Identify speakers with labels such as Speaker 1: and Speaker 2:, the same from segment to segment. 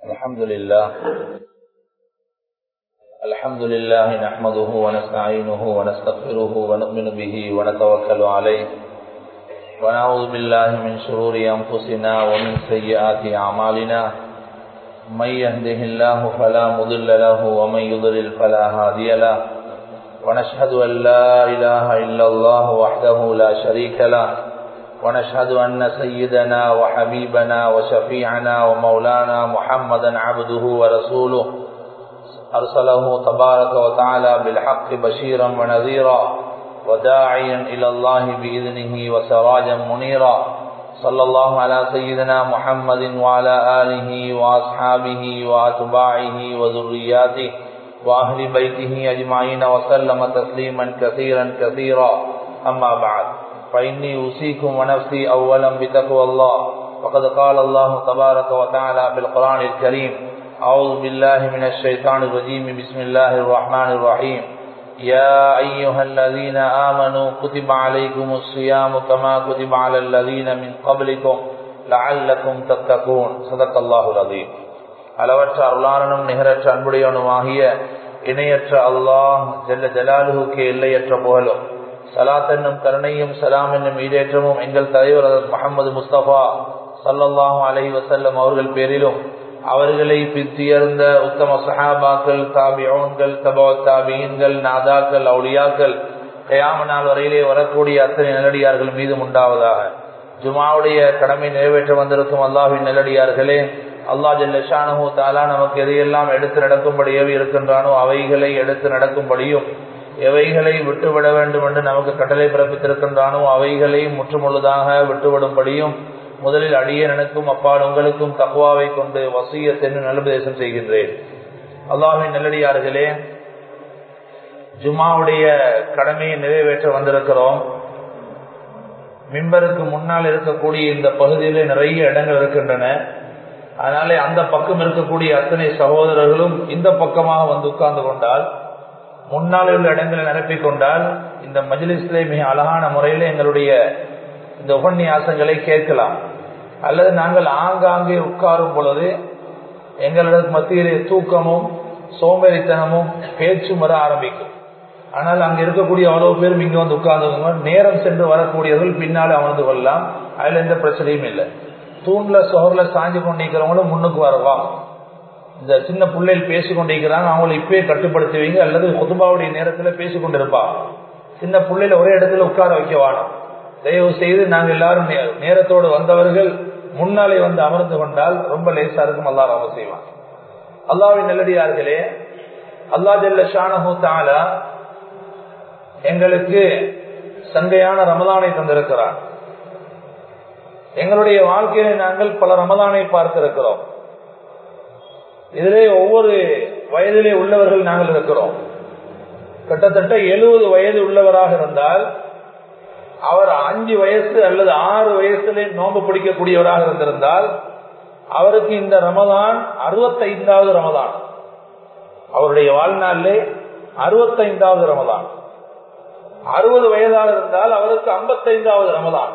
Speaker 1: الحمد لله الحمد لله نحمده ونستعينه ونستغفره ونؤمن به ونتوكل عليه ونعوذ بالله من شرور أنفسنا ومن سيئات أعمالنا من يهده الله فلا مضل له ومن يضلل فلا هادي له ونشهد أن لا إله إلا الله وحده لا شريك له ونشهد أن سيدنا وحبيبنا وشفيعنا ومولانا محمدا عبده ورسوله أرسله تبارك وتعالى بالحق بشيرا ونذيرا وداعيا إلى الله بإذنه وسراجا منيرا صلى الله على سيدنا محمد وعلى آله وأصحابه وأتباعه وذرياته وأهل بيته أجمعين وسلم تسليما كثيرا كثيرا أما بعد فإني أوصيكم ونفسي أولا بتقوى الله وقد قال الله تبارك وتعالى في القرآن الكريم أعوذ بالله من الشيطان الرجيم بسم الله الرحمن الرحيم يا أيها الذين آمنوا كتب عليكم الصيام كما كتب على الذين من قبلكم لعلكم تتقون صدق الله العظيم அளவற்ற அருளாளனும் நிகரற்ற அன்புடையவனுமாகிய இணையற்ற அல்லாஹ் ஜல்ல ஜலாலுவுக்கு எல்லையற்ற புகழும் சலாத் என்னும் கருணையும் சலாம் என்னும் ஈடேற்றமும் எங்கள் தலைவர் முகமது முஸ்தபா சல்லல்லாஹு அலஹி வசல்லம் அவர்கள் பேரிலும் அவர்களை பித்தியர்ந்த உத்தம சஹாபாக்கள் தாபியோன்கள் தபா தாபியன்கள் நாதாக்கள் அவுளியாக்கள் கயாம நாள் வரையிலே வரக்கூடிய அத்தனை நல்லடியார்கள் மீதும் உண்டாவதாக ஜுமாவுடைய கடமை நிறைவேற்ற வந்திருக்கும் அல்லாஹின் நல்லடியார்களே அல்லா ஜல்லஷானு தாலா நமக்கு எதையெல்லாம் எடுத்து நடக்கும்படி ஏவி இருக்கின்றானோ அவைகளை எடுத்து நடக்கும்படியும் எவைகளை விட்டுவிட வேண்டும் என்று நமக்கு கட்டளை பிறப்பித்திருக்கின்றானோ அவைகளை முற்றுமுழுதாக விட்டுவிடும்படியும் முதலில் அடிய எனக்கும் அப்பால் உங்களுக்கும் தக்குவாவை கொண்டு வசிய சென்று நல்லுபதேசம் செய்கின்றேன் அல்லாஹின் நல்லடியார்களே ஜுமாவுடைய கடமையை நிறைவேற்ற வந்திருக்கிறோம் மின்பருக்கு முன்னால் இருக்கக்கூடிய இந்த பகுதியில நிறைய இடங்கள் இருக்கின்றன அதனாலே அந்த பக்கம் இருக்கக்கூடிய அத்தனை சகோதரர்களும் இந்த பக்கமாக வந்து உட்கார்ந்து கொண்டால் முன்னால் உள்ள இடங்களை நிரப்பிக் கொண்டால் இந்த மஜிலிஸ்லே மிக அழகான முறையில் எங்களுடைய இந்த உபன்யாசங்களை கேட்கலாம் அல்லது நாங்கள் ஆங்காங்கே உட்காரும் பொழுது எங்களது மத்தியிலே தூக்கமும் சோம்பேறித்தனமும் பேச்சும் வர ஆரம்பிக்கும் ஆனால் அங்க இருக்கக்கூடிய அவ்வளவு பேரும் இங்க வந்து உட்கார்ந்து நேரம் சென்று வரக்கூடியவர்கள் பின்னாலே அமர்ந்து கொள்ளலாம் அதுல எந்த பிரச்சனையும் இல்லை தூண்ல சொகர்ல சாஞ்சு கொண்டிருக்கிறவங்களும் முன்னுக்கு வருவாங்க இந்த சின்ன பிள்ளைகள் பேசி கொண்டிருக்கிறாங்க அவங்களை இப்பயே கட்டுப்படுத்துவீங்க அல்லது குதுபாவுடைய நேரத்துல பேசி கொண்டிருப்பாங்க சின்ன பிள்ளைல ஒரே இடத்துல உட்கார வைக்க வேணும் தயவு செய்து நாங்கள் எல்லாரும் நேரத்தோடு வந்தவர்கள் முன்னாலே வந்து அமர்ந்து கொண்டால் ரொம்ப லேசா இருக்கும் அல்லா ரொம்ப செய்வான் அல்லாவின் நல்லடியார்களே அல்லா ஜல்ல ஷானஹூ தாலா எங்களுக்கு சங்கையான ரமதானை தந்திருக்கிறான் எங்களுடைய வாழ்க்கையில நாங்கள் பல ரமதானை பார்த்திருக்கிறோம் இதிலே ஒவ்வொரு வயதிலே உள்ளவர்கள் நாங்கள் இருக்கிறோம் கிட்டத்தட்ட எழுபது வயது உள்ளவராக இருந்தால் அவர் அஞ்சு வயசு அல்லது ஆறு வயசுல நோம்பு பிடிக்கக்கூடியவராக இருந்திருந்தால் அவருக்கு இந்த ரமதான் அறுபத்தைந்தாவது ரமதான் அவருடைய வாழ்நாளிலே அறுபத்தைந்தாவது ரமதான் அறுபது வயதாக இருந்தால் அவருக்கு ஐம்பத்தைந்தாவது ரமதான்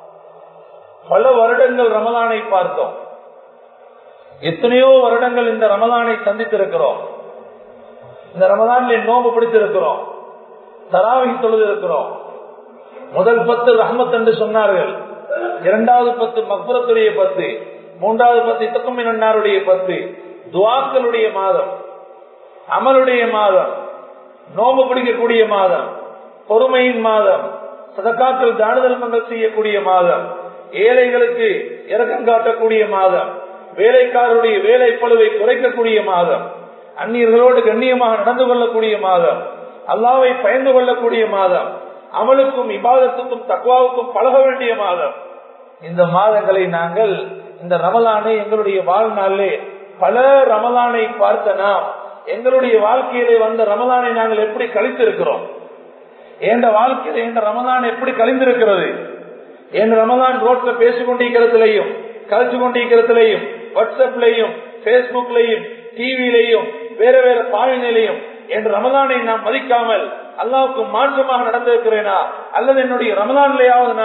Speaker 1: பல வருடங்கள் ரமதானை பார்த்தோம் எத்தனையோ வருடங்கள் இந்த ரமதானை சந்தித்திருக்கிறோம் இந்த ரமதானில் நோம்பு பிடித்திருக்கிறோம் தராவி தொழுது இருக்கிறோம் முதல் பத்து ரஹமத் என்று சொன்னார்கள் இரண்டாவது பத்து மக்பரத்துடைய பத்து மூன்றாவது பத்து இத்தக்குமினாருடைய பத்து துவாக்களுடைய மாதம் அமலுடைய மாதம் நோம்பு பிடிக்கக்கூடிய மாதம் பொறுமையின் மாதம் சதக்காக்கள் தான தர்மங்கள் செய்யக்கூடிய மாதம் ஏழைகளுக்கு இறக்கம் காட்டக்கூடிய மாதம் வேலைக்காரருடைய வேலை பழுவை குறைக்கக்கூடிய மாதம் அந்நியர்களோடு கண்ணியமாக நடந்து கொள்ளக்கூடிய மாதம் அல்லாவை பயந்து கொள்ளக்கூடிய மாதம் அமலுக்கும் இபாதத்துக்கும் தக்குவாவுக்கும் பழக வேண்டிய மாதம் இந்த மாதங்களை நாங்கள் இந்த ரமலானை எங்களுடைய வாழ்நாளிலே பல ரமலானை பார்த்த நாம் எங்களுடைய வாழ்க்கையிலே வந்த ரமலானை நாங்கள் எப்படி கழித்திருக்கிறோம் என்ற வாழ்க்கையில இந்த ரமலான் எப்படி கழிந்திருக்கிறது என் ரமலான் ரோட்ல பேசிக் கொண்டிருக்கிறதுலையும் கழிச்சு கொண்டிருக்கிறதுலையும் வாட்ஸ்அப்லையும் பேஸ்புக்லையும் டிவிலையும் வேற வேற பாலினையிலையும் என் ரமலானை நாம் மதிக்காமல் அல்லாவுக்கு மாற்றமாக நடந்திருக்கிறேனா அல்லது என்னுடைய ரமலான்லையாவது நான்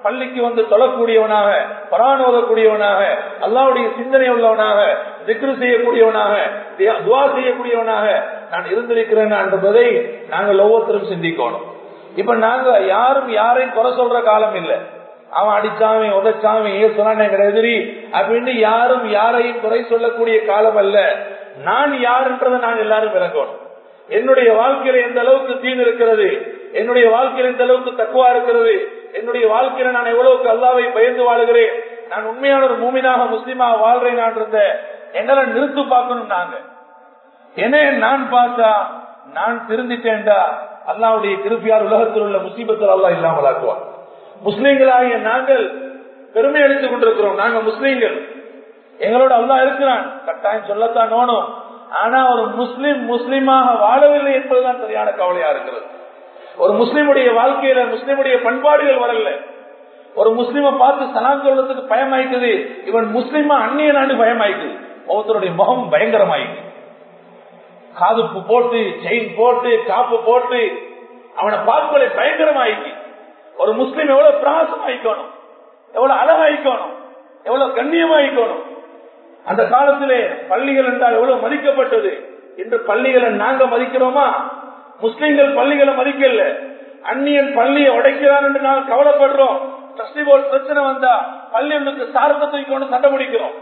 Speaker 2: பள்ளிக்கு வந்து தொழக்கூடியவனாக பரான் ஓதக்கூடியவனாக அல்லாவுடைய சிந்தனை உள்ளவனாக திக்ரு செய்யக்கூடியவனாக துவா செய்யக்கூடியவனாக நான் இருந்திருக்கிறேன் என்பதை நாங்கள் ஒவ்வொருத்தரும் சிந்திக்கணும் இப்ப நாங்க யாரும் யாரையும் குறை சொல்ற காலம் இல்லை அவன் அடிச்சாமி உதச்சாமி ஏசுறான் எங்க எதிரி அப்படின்னு யாரும் யாரையும் குறை சொல்லக்கூடிய காலம் அல்ல நான் யாருன்றதை நான் எல்லாரும் விளங்கணும் என்னுடைய வாழ்க்கையில எந்த அளவுக்கு தீன் இருக்கிறது என்னுடைய வாழ்க்கையில எந்த அளவுக்கு தக்குவா இருக்கிறது என்னுடைய வாழ்க்கையில நான் எவ்வளவுக்கு அல்லாவை பயந்து வாழுகிறேன் நான் உண்மையான ஒரு மூமினாக முஸ்லீமாக வாழ்றேன் நான் இருந்த எங்களை நிறுத்து பார்க்கணும் நாங்க என்ன நான் பார்த்தா நான் திருந்திட்டேன்டா அல்லாவுடைய கிருப்பியார் உலகத்தில் உள்ள முசீபத்தில் அல்லா இல்லாமல் ஆக்குவான் முஸ்லீம்களாகிய நாங்கள் பெருமை அளித்துக் கொண்டிருக்கிறோம் நாங்க முஸ்லீம்கள் எங்களோட அல்லா இருக்கிறான் கட்டாயம் சொல்லத்தான் நோனும் ஆனா ஒரு முஸ்லிம் முஸ்லீமாக வாழவில்லை என்பதுதான் சரியான கவலையா இருக்கிறது ஒரு முஸ்லிமுடைய வாழ்க்கையில முஸ்லிமுடைய பண்பாடுகள் வரல ஒரு முஸ்லிம பார்த்து சலாம் சொல்றதுக்கு பயமாய்க்குது இவன் முஸ்லிமா அந்நிய நாடு பயமாய்க்குது ஒவ்வொருத்தருடைய முகம் பயங்கரமாயிக்கு காதுப்பு போட்டு செயின் போட்டு காப்பு போட்டு அவனை பார்ப்பதை பயங்கரமாயிக்கு ஒரு முஸ்லீம் எவ்வளவு பிரகாசம் ஆயிக்கணும் எவ்வளவு அழகாயிக்கணும் எவ்வளவு கண்ணியமாயிக்கணும் அந்த காலத்திலே பள்ளிகள் என்றால் எவ்வளவு மதிக்கப்பட்டது இன்று பள்ளிகளை நாங்க மதிக்கிறோமா முஸ்லிம்கள் பள்ளிகளை மதிக்கல அந்நியன் பள்ளியை உடைக்கிறான் என்று நாங்கள் கவலைப்படுறோம் ட்ரஸ்டி போர்டு பிரச்சனை வந்தா பள்ளிகளுக்கு சாரத்தை தூக்கி கொண்டு சண்டை முடிக்கிறோம்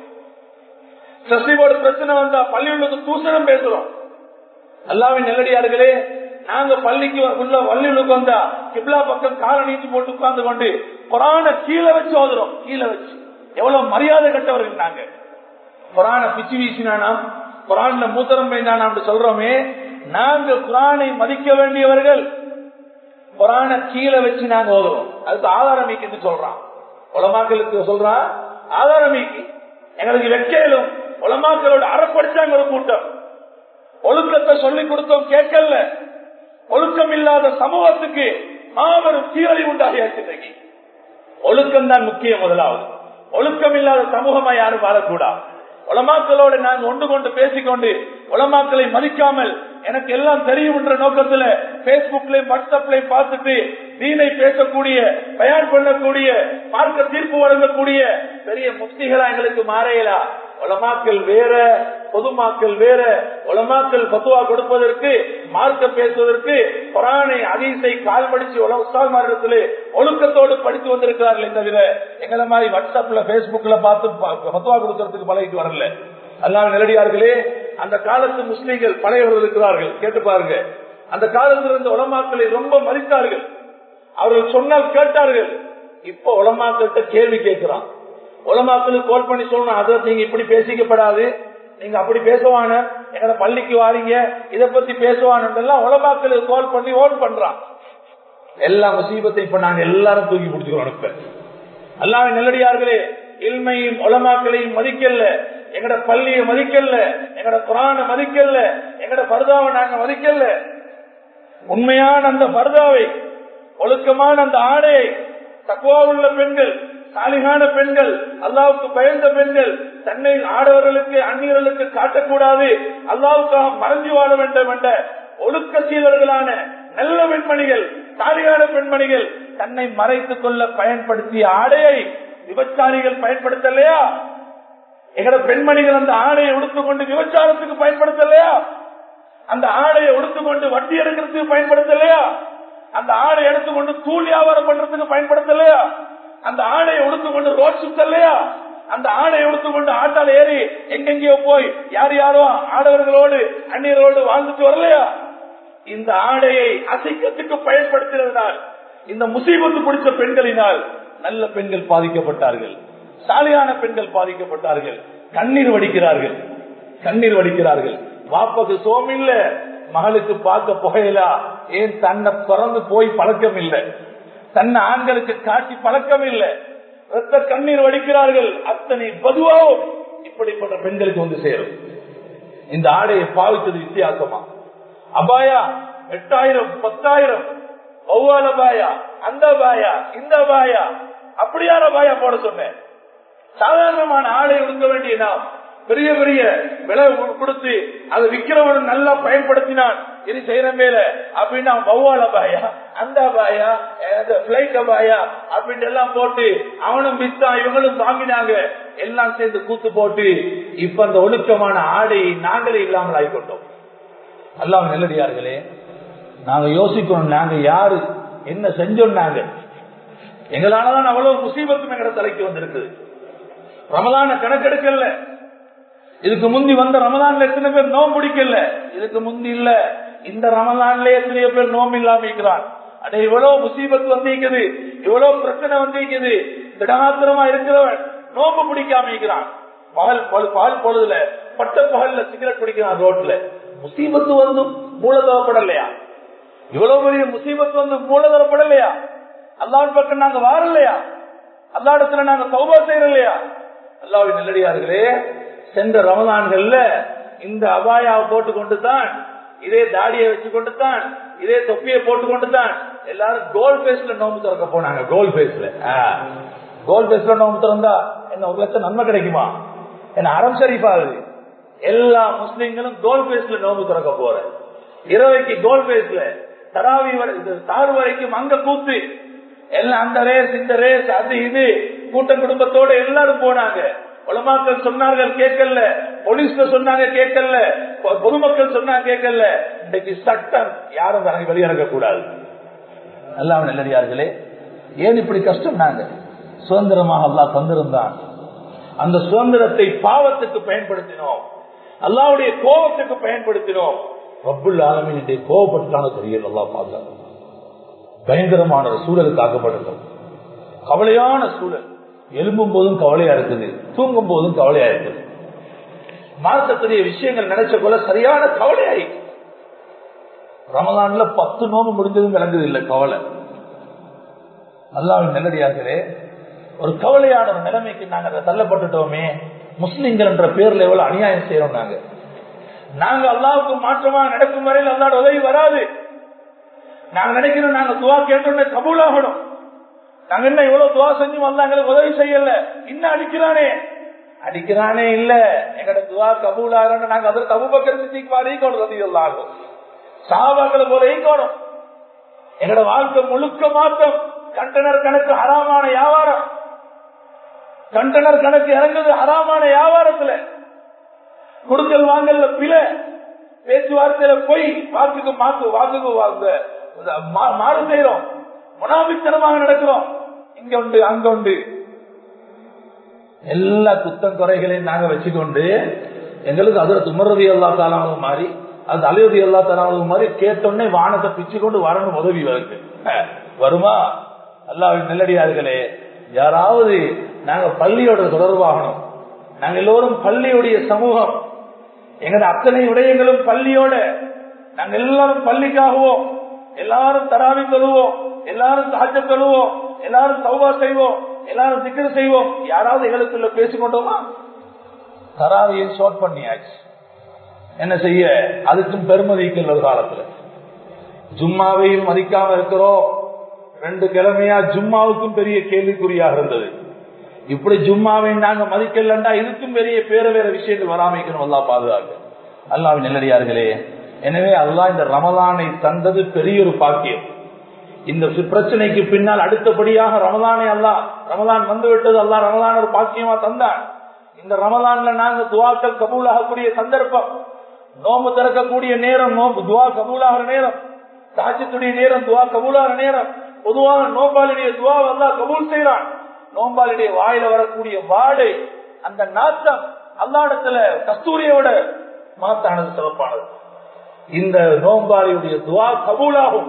Speaker 2: ட்ரஸ்டி போர்டு பிரச்சனை வந்தா பள்ளிகளுக்கு தூசணம் பேசுறோம் அல்லாவின் நெல்லடியார்களே நாங்க பள்ளிக்கு உள்ள பள்ளிகளுக்கு வந்தா கிப்லா பக்கம் கால நீட்டி போட்டு உட்கார்ந்து கொண்டு குரான கீழே வச்சு ஓதுறோம் கீழே வச்சு எவ்வளவு மரியாதை கட்டவர்கள் நாங்க குரான பிச்சு வீசினானாம் குரான்ல மூத்தரம் பெய்தானாம் சொல்றோமே நாங்க குரானை மதிக்க வேண்டியவர்கள் குரான கீழே வச்சு நாங்க ஓதுறோம் அதுக்கு ஆதாரமிக்கு சொல்றான் உலமாக்களுக்கு சொல்றான் ஆதாரமிக்கு எங்களுக்கு வெக்கையிலும் உலமாக்களோட அறப்படிச்சாங்க ஒரு கூட்டம் ஒழுக்கத்தை சொல்லிக் கொடுத்தோம் கேட்கல ஒழுக்கம் இல்லாத சமூகத்துக்கு மாபெரும் சீரழி உண்டாகியாச்சு ஒழுக்கம் தான் முக்கியம் முதலாவது ஒழுக்கம் இல்லாத சமூகமா யாரும் வாழக்கூடாது உலமாக்களோடு நாங்கள் ஒன்று கொண்டு பேசிக்கொண்டு உலமாக்களை மதிக்காமல் எனக்கு எல்லாம் தெரியும் என்ற நோக்கத்துல பேஸ்புக்லயும் வாட்ஸ்அப்லயும் பார்த்துட்டு தீனை பேசக்கூடிய பயன் பண்ணக்கூடிய மார்க்க தீர்ப்பு வழங்கக்கூடிய பெரிய முக்திகளா எங்களுக்கு மாறையலா உலமாக்கள் வேற பொதுமாக்கள் வேற உலமாக்கள் பத்துவா கொடுப்பதற்கு மார்க்க பேசுவதற்கு புராணை அதீசை கால் படிச்சு உஸ்தால்மாரிடத்திலே ஒழுக்கத்தோடு படித்து வந்திருக்கிறார்களே தவிர எங்களை மாதிரி வாட்ஸ்அப்ல பேஸ்புக்ல பார்த்து பத்துவா கொடுக்கறதுக்கு பழகிட்டு வரல அல்லாம நிலடியார்களே அந்த காலத்து முஸ்லீம்கள் பழையவர்கள் இருக்கிறார்கள் கேட்டு பாருங்க அந்த காலத்தில் இருந்த உலமாக்களை ரொம்ப மதித்தார்கள் அவர்கள் சொன்னால் கேட்டார்கள் இப்ப உலமாக்கிட்ட கேள்வி கேட்கிறான் உலமாக்களுக்கு கோல் பண்ணி சொல்லணும் அதை நீங்க இப்படி பேசிக்கப்படாது நீங்க அப்படி பேசுவான எங்களை பள்ளிக்கு வாரீங்க இதை பத்தி பேசுவானுலாம் உலமாக்களுக்கு கோல் பண்ணி ஓன் பண்றான் எல்லா முசீபத்தை இப்ப நாங்க எல்லாரும் தூக்கி பிடிச்சுக்கிறோம் இப்ப எல்லாமே நெல்லடியார்களே இல்மையும் உலமாக்களையும் மதிக்கல எங்கட பள்ளியை மதிக்கல எங்கட குரான மதிக்கல எங்கட பர்தாவை நாங்க மதிக்கல உண்மையான அந்த பர்தாவை ஒழுக்கமான அந்த ஆடையை தக்குவாவுள்ள பெண்கள் சாலிகான பெண்கள் அல்லாவுக்கு பயந்த பெண்கள் தன்னை ஆடவர்களுக்கு அந்நியர்களுக்கு காட்டக்கூடாது அல்லாவுக்காக மறைஞ்சு வாழ வேண்டும் என்ற ஒழுக்க சீலர்களான நல்ல பெண்மணிகள் சாலிகான பெண்மணிகள் தன்னை மறைத்துக் கொள்ள பயன்படுத்திய ஆடையை விபச்சாரிகள் பயன்படுத்தலையா எங்கட பெண்மணிகள் அந்த ஆடையை உடுத்துக்கொண்டு விபச்சாரத்துக்கு பயன்படுத்தலையா அந்த ஆடையை உடுத்துக்கொண்டு வட்டி எடுக்கிறதுக்கு பயன்படுத்தலையா அந்த ஆடை எடுத்துக்கொண்டு தூள் வியாபாரம் பண்றதுக்கு பயன்படுத்தலையா அந்த ஆடையை உடுத்துக்கொண்டு ரோட் சுத்தலையா அந்த ஆடையை உடுத்துக்கொண்டு ஆட்டால் ஏறி எங்கெங்கயோ போய் யார் யாரோ ஆடவர்களோடு அந்நியர்களோடு வாழ்ந்துட்டு வரலையா இந்த ஆடையை அசைக்கத்துக்கு பயன்படுத்தினதுனால் இந்த முசீபத்து பிடிச்ச பெண்களினால் நல்ல பெண்கள் பாதிக்கப்பட்டார்கள் சாலையான பெண்கள் பாதிக்கப்பட்டார்கள் கண்ணீர் வடிக்கிறார்கள் கண்ணீர் வடிக்கிறார்கள் வாப்பது சோமில்ல மகளுக்கு பார்க்க புகையலா ஏன் தன்னை பிறந்து போய் பழக்கம் இல்லை தன்னை ஆண்களுக்கு காட்டி பழக்கம் இல்லை ரத்த கண்ணீர் வடிக்கிறார்கள் அத்தனை பதுவாவும் இப்படிப்பட்ட பெண்களுக்கு வந்து சேரும் இந்த ஆடையை பாவித்தது வித்தியாசமா அபாயா எட்டாயிரம் பத்தாயிரம் ஒவ்வால பாயா அந்த பாயா இந்த பாயா அப்படியான பாயா போட சொன்னேன் சாதாரணமான ஆடை உடுக்க வேண்டிய நாம் பெரிய பெரிய விலை கொடுத்து அதை விக்கிறவன் நல்லா பயன்படுத்தினான் இது செய்யற மேல அப்படின்னு அவன் வௌவால் அபாயா அந்த அபாயா பிளைட் அபாயா அப்படின்னு எல்லாம் போட்டு அவனும் வித்தான் இவங்களும் வாங்கினாங்க எல்லாம் சேர்ந்து கூத்து போட்டு இப்ப அந்த ஒழுக்கமான ஆடை நாங்களே இல்லாமல் ஆகிக்கொண்டோம் எல்லாம் நெல்லடியார்களே நாங்க யோசிக்கணும் நாங்க யாரு என்ன செஞ்சோம் நாங்க எங்களாலதான் அவ்வளவு முசீபத்தும் எங்க தலைக்கு வந்திருக்குது ரமதான கணக்கெடுக்கல இதுக்கு முந்தி வந்த ரமதான்ல எத்தனை பேர் நோம்பு பிடிக்கல இதுக்கு முந்தி இல்ல இந்த ரமதான்ல எத்தனையோ பேர் நோம்பு இல்லாம இருக்கிறான் அட இவ்வளவு முசீபத்து வந்திருக்குது இவ்வளவு பிரச்சனை வந்திருக்குது திடகாத்திரமா இருக்கிறவன் நோம்பு பிடிக்காம இருக்கிறான் பகல் பால் பொழுதுல பட்ட பகல்ல சிகரெட் குடிக்கிறான் ரோட்ல முசீபத்து வந்தும் மூல தரப்படலையா இவ்வளவு பெரிய முசீபத்து வந்து மூல தரப்படலையா அல்லாவின் பக்கம் நாங்க வாரலையா அல்லாடத்துல நாங்க சௌபா செய்யலையா அல்லாவின் நெல்லடியார்களே சென்ற ரமதான்கள்ல இந்த அபாயாவை போட்டுக்கொண்டு தான் இதே தாடியை வச்சுக்கொண்டு தான் இதே தொப்பியை போட்டுக்கொண்டு தான் எல்லாரும் கோல் பேஸ்ல நோம்பு திறக்க போனாங்க கோல் பேஸ்ல கோல் பேஸ்ல நோம்பு திறந்தா என்ன ஒரு லட்சம் நன்மை கிடைக்குமா என்ன அறம் சரிப்பாகுது எல்லா முஸ்லீம்களும் கோல் பேஸ்ல நோம்பு திறக்க போற இரவைக்கு கோல் பேஸ்ல தராவி தாறு வரைக்கும் அங்க கூத்து எல்லாம் அந்த ரேஸ் இந்த ரேஸ் அது இது கூட்டம் குடும்பத்தோட எல்லாரும் போனாங்க உலமாக்கள் சொன்னார்கள் கேட்கல போலீஸ்ல சொன்னாங்க கேட்கல பொதுமக்கள் சொன்னாங்க கேட்கல இன்னைக்கு சட்டம் யாரும் வெளியிறக்க கூடாது எல்லாம் நல்லடியார்களே ஏன் இப்படி கஷ்டம் நாங்க சுதந்திரமாக அல்லா தந்திருந்தான் அந்த சுதந்திரத்தை பாவத்துக்கு பயன்படுத்தினோம் அல்லாவுடைய கோபத்துக்கு பயன்படுத்தினோம் ரப்புல் ஆலமினுடைய கோபப்பட்டான தெரியல அல்லா பாதுகாக்க பயங்கரமான ஒரு சூழலுக்கு ஆக்கப்பட்டிருக்கும் கவலையான சூழல் எழும்பும் போதும் கவலையா இருக்குது தூங்கும் போதும் கவலையா இருக்குது மாசத்துடைய விஷயங்கள் நினைச்ச போல சரியான கவலையாயி ரமதான்ல பத்து நோம்பு முடிஞ்சதும் விளங்குது இல்லை கவலை அல்லாவின் நல்லடியார்களே ஒரு கவலையான ஒரு நிலைமைக்கு நாங்க தள்ளப்பட்டுட்டோமே முஸ்லிம்கள் என்ற பேர்ல எவ்வளவு அநியாயம் செய்யறோம் நாங்க நாங்க அல்லாவுக்கு மாற்றமா நடக்கும் வரையில் அல்லாட உதவி வராது நாங்க நினைக்கிறோம் நாங்க துவா கேட்டோன்னே கபூலாகணும் நாங்க என்ன இவ்வளவு துவா செஞ்சு வந்தா எங்களுக்கு உதவி செய்யல இன்னும் அடிக்கிறானே அடிக்கிறானே இல்ல எங்கட துவா கபூல் ஆகிறோம் நாங்க அதில் தபு பக்கம் சிந்திக்குவாரு ஈக்கணும் ரதிகள் ஆகும் சாபாக்களை போல ஈக்கணும் எங்கட வாழ்க்கை முழுக்க மாற்றம் கண்டனர் கணக்கு ஹராமான வியாபாரம் கண்டனர் கணக்கு இறங்குது ஹராமான வியாபாரத்துல கொடுக்கல் வாங்கல பிழை பேச்சுவார்த்தையில போய் வாக்குக்கு மாக்கு வாக்குக்கு வாங்க மாறு செய்யறோம் முனாபித்தனமாக நடக்கிறோம் இங்க உண்டு அங்க உண்டு எல்லா குத்தம் குறைகளையும் நாங்க வச்சுக்கொண்டு எங்களுக்கு அதுல துமரதி எல்லா தாளாவும் மாறி அது அலையுதி எல்லா தாளாவும் மாதிரி கேட்டோடனே வானத்தை பிச்சு கொண்டு வரணும் உதவி வருது வருமா அல்லாவின் நெல்லடியார்களே யாராவது நாங்க பள்ளியோட தொடர்பாகணும் நாங்க எல்லோரும் பள்ளியுடைய சமூகம் எங்கட அத்தனை விடயங்களும் பள்ளியோட நாங்க எல்லாரும் பள்ளிக்காகவோம் எல்லாரும் தராவி தொழுவோம் எல்லாரும் சாஜ தொழுவோம் எல்லாரும் சௌபா செய்வோம் எல்லாரும் சிக்கர் செய்வோம் யாராவது எங்களுக்குள்ள பேசிக்கொண்டோமா தராவியை ஷோட் பண்ணியாச்சு என்ன செய்ய அதுக்கும் பெருமதிக்கல் ஒரு காலத்துல ஜும்மாவையும் மதிக்காம இருக்கிறோம் ரெண்டு கிழமையா ஜும்மாவுக்கும் பெரிய கேள்விக்குறியாக இருந்தது இப்படி ஜும்மாவை நாங்க மதிக்கலண்டா இதுக்கும் பெரிய பேர வேற விஷயங்கள் வராமைக்கணும் அல்லா பாதுகாக்க அல்லாவின் நெல்லடியார்களே எனவே அல்லா இந்த ரமதானை தந்தது பெரிய ஒரு பாக்கியம் இந்த பிரச்சனைக்கு பின்னால் அடுத்தபடியாக ரமதானை அல்லா ரமதான் வந்து விட்டது அல்லா ரமதான் ஒரு பாக்கியமா தந்தான் இந்த ரமதான்ல நாங்க துவாக்கள் கபூலாகக்கூடிய சந்தர்ப்பம் நோம்பு திறக்கக்கூடிய நேரம் நோம்பு துவா கபூலாகிற நேரம் சாட்சியத்துடைய நேரம் துவா கபூலாகிற நேரம் பொதுவாக நோம்பாளுடைய துவா அல்லா கபூல் செய்யறான் நோம்பாளுடைய வாயில வரக்கூடிய வாடை அந்த நாட்டம் அல்லாடத்துல கஸ்தூரியோட மாத்தானது சிறப்பானது இந்த நோம்பாளியுடைய துவா கபூலாகும்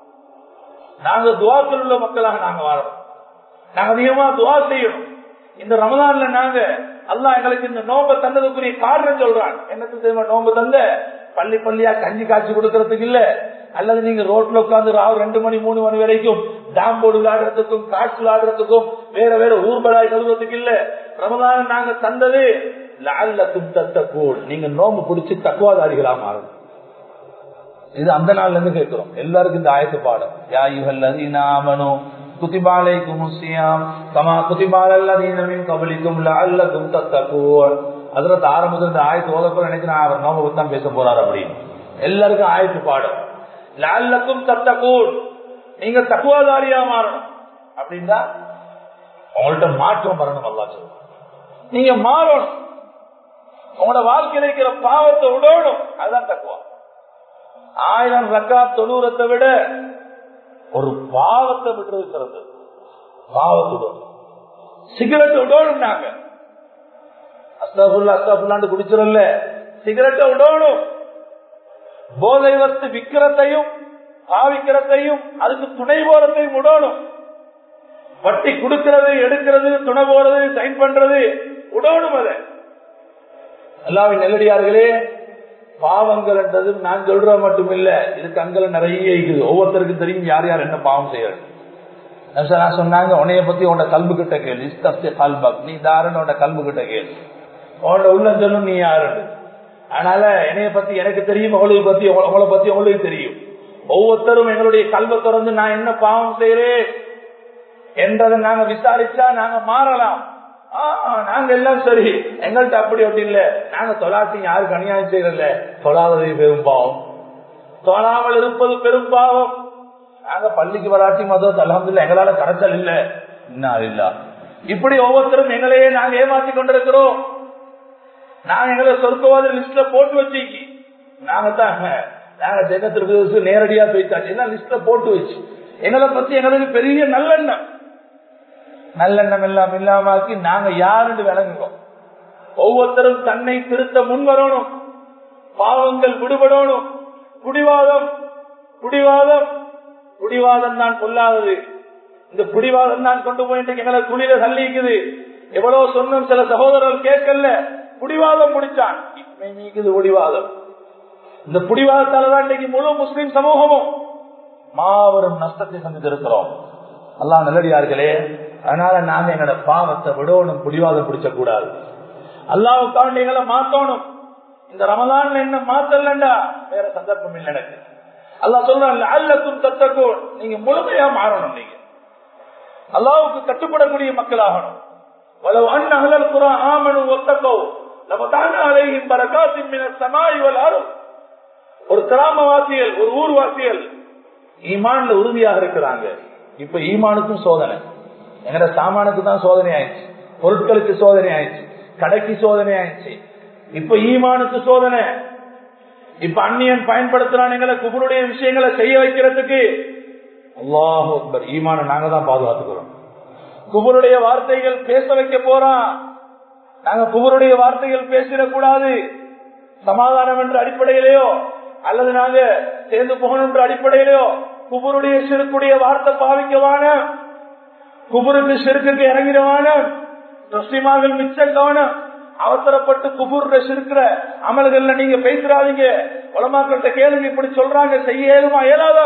Speaker 2: நாங்க துவாக்கள் உள்ள மக்களாக நாங்க வாழணும் நாங்க அதிகமா துவா செய்யணும் இந்த ரமதான்ல நாங்க அல்லா எங்களுக்கு இந்த நோம்ப தந்ததுக்குரிய காரணம் சொல்றான் என்னத்து தெரியுமா நோம்பு தந்த பள்ளி பள்ளியா கஞ்சி காய்ச்சி கொடுக்கறதுக்கு இல்ல அல்லது நீங்க ரோட்ல உட்காந்து ராவு ரெண்டு மணி மூணு மணி வரைக்கும் டாம் போர்டு விளையாடுறதுக்கும் காசு விளையாடுறதுக்கும் வேற வேற ஊர்பலாய் கழுவுறதுக்கு இல்ல ரமதான நாங்க தந்தது லால்லக்கும் தத்தக்கூடு நீங்க நோம்பு பிடிச்சி தக்குவாதாரிகளா மாறணும் இது அந்த நாள்ல இருந்து கேட்கிறோம் எல்லாருக்கும் இந்த ஆயத்து பாடம் யா யுகல்லதீனாமனு குதிபாலைக்கும் முசியாம் கமா குதிபாலல்லதீனமின் கபலிக்கும் லஅல்லக்கும் தத்தக்கூன் அதில் ஆரம்பத்தில் இந்த ஆயத்து ஓதப்போ நினைக்கிறேன் அவர் நோம்பு தான் பேச போறாரு அப்படின்னு எல்லாருக்கும் ஆயத்து பாடம் லால்லக்கும் தத்தக்கூன் நீங்க தக்குவாதாரியா மாறணும் அப்படின்னா உங்கள்ட்ட மாற்றம் வரணும் அல்லா சொல்ல நீங்க மாறணும் உங்களோட வாழ்க்கையில் இருக்கிற பாவத்தை விடணும் அதுதான் தக்குவா ஆயிரம் ரக்கா தொண்ணூறத்தை விட ஒரு பாவத்தை விடுறது சிறந்தது பாவத்தை விடணும் சிகரெட் விடணும் நாங்க அஸ்தாபுல்லா அஸ்தாபுல்லாண்டு குடிச்சிடல சிகரெட்டை விடணும் போதை வத்து விக்கிறதையும் பாவிக்கிறதையும் அதுக்கு துணை போறதையும் விடணும் வட்டி கொடுக்கிறது எடுக்கிறது துணை போறது சைன் பண்றது விடணும் அதை எல்லாவின் நெல்லடியார்களே பாவங்கள் என்றது நான் சொல்ற மட்டும் இல்ல இதுக்கு அங்கல நிறைய இருக்குது ஒவ்வொருத்தருக்கும் தெரியும் யார் யார் என்ன பாவம் செய்யறது நான் சொன்னாங்க உன்னைய பத்தி உன்னோட கல்பு கிட்ட கேள்வி இஸ்தப்தி கல்பக் நீ தாரன் உன்னோட கல்பு கிட்ட கேள்வி உன்னோட உள்ள சொல்லும் நீ யாருன்னு அதனால என்னைய பத்தி எனக்கு தெரியும் உங்களுக்கு பத்தி உங்களை பத்தி உங்களுக்கு தெரியும் ஒவ்வொருத்தரும் எங்களுடைய கல்வை திறந்து நான் என்ன பாவம் செய்யறேன் என்றதை நாங்க விசாரிச்சா நாங்க மாறலாம் நாங்க எல்லாம் சரி எங்கள்கிட்ட அப்படி அப்படி இல்ல நாங்க தொலாட்டி யாருக்கு அநியாயம் செய்யறல தொழாதது பெரும் பாவம் தொழாமல் இருப்பது பெரும் பாவம் நாங்க பள்ளிக்கு வராட்டி மதம் அலமதுல்ல எங்களால கரைச்சல் இல்ல இன்னும் இல்ல இப்படி ஒவ்வொருத்தரும் எங்களையே நாங்க ஏமாத்தி கொண்டிருக்கிறோம் நாங்க எங்களை சொர்க்கவாத லிஸ்ட்ல போட்டு வச்சிக்கி நாங்க தாங்க நாங்க ஜெகத்திற்கு நேரடியா போயிட்டாச்சு எல்லாம் லிஸ்ட்ல போட்டு வச்சு எங்களை பத்தி எங்களுக்கு பெரிய நல்லெண்ணம் நல்லெண்ணம் எல்லாம் இல்லாமக்கி நாங்க யாருன்னு விளங்குவோம் ஒவ்வொருத்தரும் தன்னை திருத்த முன் வரணும் பாவங்கள் விடுபடணும் குடிவாதம் குடிவாதம் குடிவாதம் தான் கொல்லாதது இந்த குடிவாதம் தான் கொண்டு போயிட்டு எங்களை குளிர தள்ளிக்குது எவ்வளவு சொன்னும் சில சகோதரர்கள் கேட்கல குடிவாதம் முடிச்சான் இப்ப நீக்குது குடிவாதம் இந்த குடிவாதத்தாலதான் இன்னைக்கு முழு முஸ்லிம் சமூகமும் மாபெரும் நஷ்டத்தை சந்தித்திருக்கிறோம் எல்லாம் நல்லடியார்களே அதனால நாங்க எங்களோட பாவத்தை விடணும் புடிவாதம் பிடிச்ச கூடாது அல்லாவுக்காண்டி எங்களை மாத்தணும் இந்த ரமதான் என்ன மாத்தலண்டா வேற சந்தர்ப்பம் இல்லை எனக்கு அல்லா சொல்றாங்க அல்லக்கும் தத்தக்கும் நீங்க முழுமையா மாறணும் நீங்க அல்லாவுக்கு கட்டுப்படக்கூடிய மக்கள் ஆகணும் வலவு அன் அகலல் குரா ஆமனு ஒத்தக்கோ லபதான அலையும் பரகாசின் மின சமாய் வலாரும் ஒரு கிராமவாசிகள் ஒரு ஊர்வாசிகள் ஈமான்ல உறுதியாக இருக்கிறாங்க இப்ப ஈமானுக்கும் சோதனை எங்கட சாமானுக்கு தான் சோதனை ஆயிடுச்சு பொருட்களுக்கு சோதனை ஆயிடுச்சு கடைக்கு சோதனை ஆயிடுச்சு இப்ப ஈமானுக்கு சோதனை இப்ப அந்நியன் பயன்படுத்துறான் எங்களை குபருடைய விஷயங்களை செய்ய வைக்கிறதுக்கு அல்லாஹ் அக்பர் ஈமான நாங்க தான் பாதுகாத்துக்கிறோம் குபருடைய வார்த்தைகள் பேச வைக்க போறான் நாங்க குபருடைய வார்த்தைகள் பேசிடக்கூடாது சமாதானம் என்ற அடிப்படையிலேயோ அல்லது நாங்க சேர்ந்து போகணும் என்ற அடிப்படையிலேயோ குபருடைய சிறுக்குடைய வார்த்தை பாவிக்கவான குபுருக்கு சிறுக்குக்கு இறங்கிடுவான முஸ்லிமார்கள் மிச்சம் கவனம் அவசரப்பட்டு குபுர்ல சிறுக்கிற அமல்கள்ல நீங்க பேசுறாதீங்க உலமாக்கள்கிட்ட கேளுங்க இப்படி சொல்றாங்க செய்ய ஏழுமா இயலாதா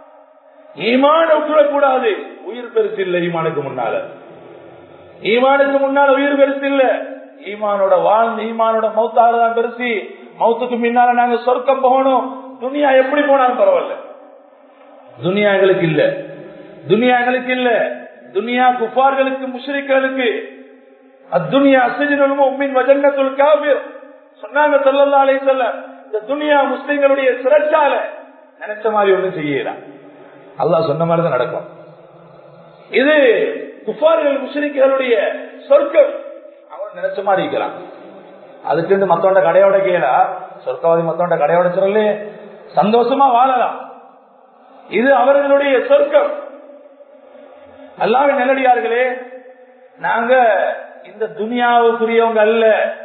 Speaker 2: ஈமான விட்டுறக்கூடாது உயிர் பெருசு இல்லை ஈமானுக்கு முன்னால ஈமானுக்கு முன்னால உயிர் பெருசு இல்ல ஈமானோட வாழ்ந்து ஈமானோட மௌத்தாதான் பெருசு மௌத்துக்கு முன்னால நாங்க சொர்க்கம் போகணும் துணியா எப்படி போனாலும் பரவாயில்ல துனியா எங்களுக்கு இல்ல துனியா எங்களுக்கு இல்ல துனியா குஃபார்களுக்கு முஷ்ரிக்களுக்கு அத்துனியா அசஜனும் உம்மின் வஜன்னத்துல் காபிர் சொன்னாங்க சொல்லல்லா அலை சொல்ல இந்த துனியா முஸ்லிம்களுடைய சிறச்சால நினைச்ச மாதிரி ஒண்ணும் செய்யலாம் அல்லாஹ் சொன்ன மாதிரி தான் நடக்கும் இது குஃபார்கள் முஸ்லிம்களுடைய சொர்க்கம் அவங்க நினைச்ச மாதிரி இருக்கலாம் அதுக்கு மத்தவண்ட கடையோட கேளா சொர்க்கவாதி மத்தவண்ட கடையோட சொல்லல சந்தோஷமா வாழலாம் இது அவர்களுடைய சொர்க்கம் அல்லாவின் நல்லடியார்களே நாங்க இந்த துனியாவுக்குரியவங்க அல்ல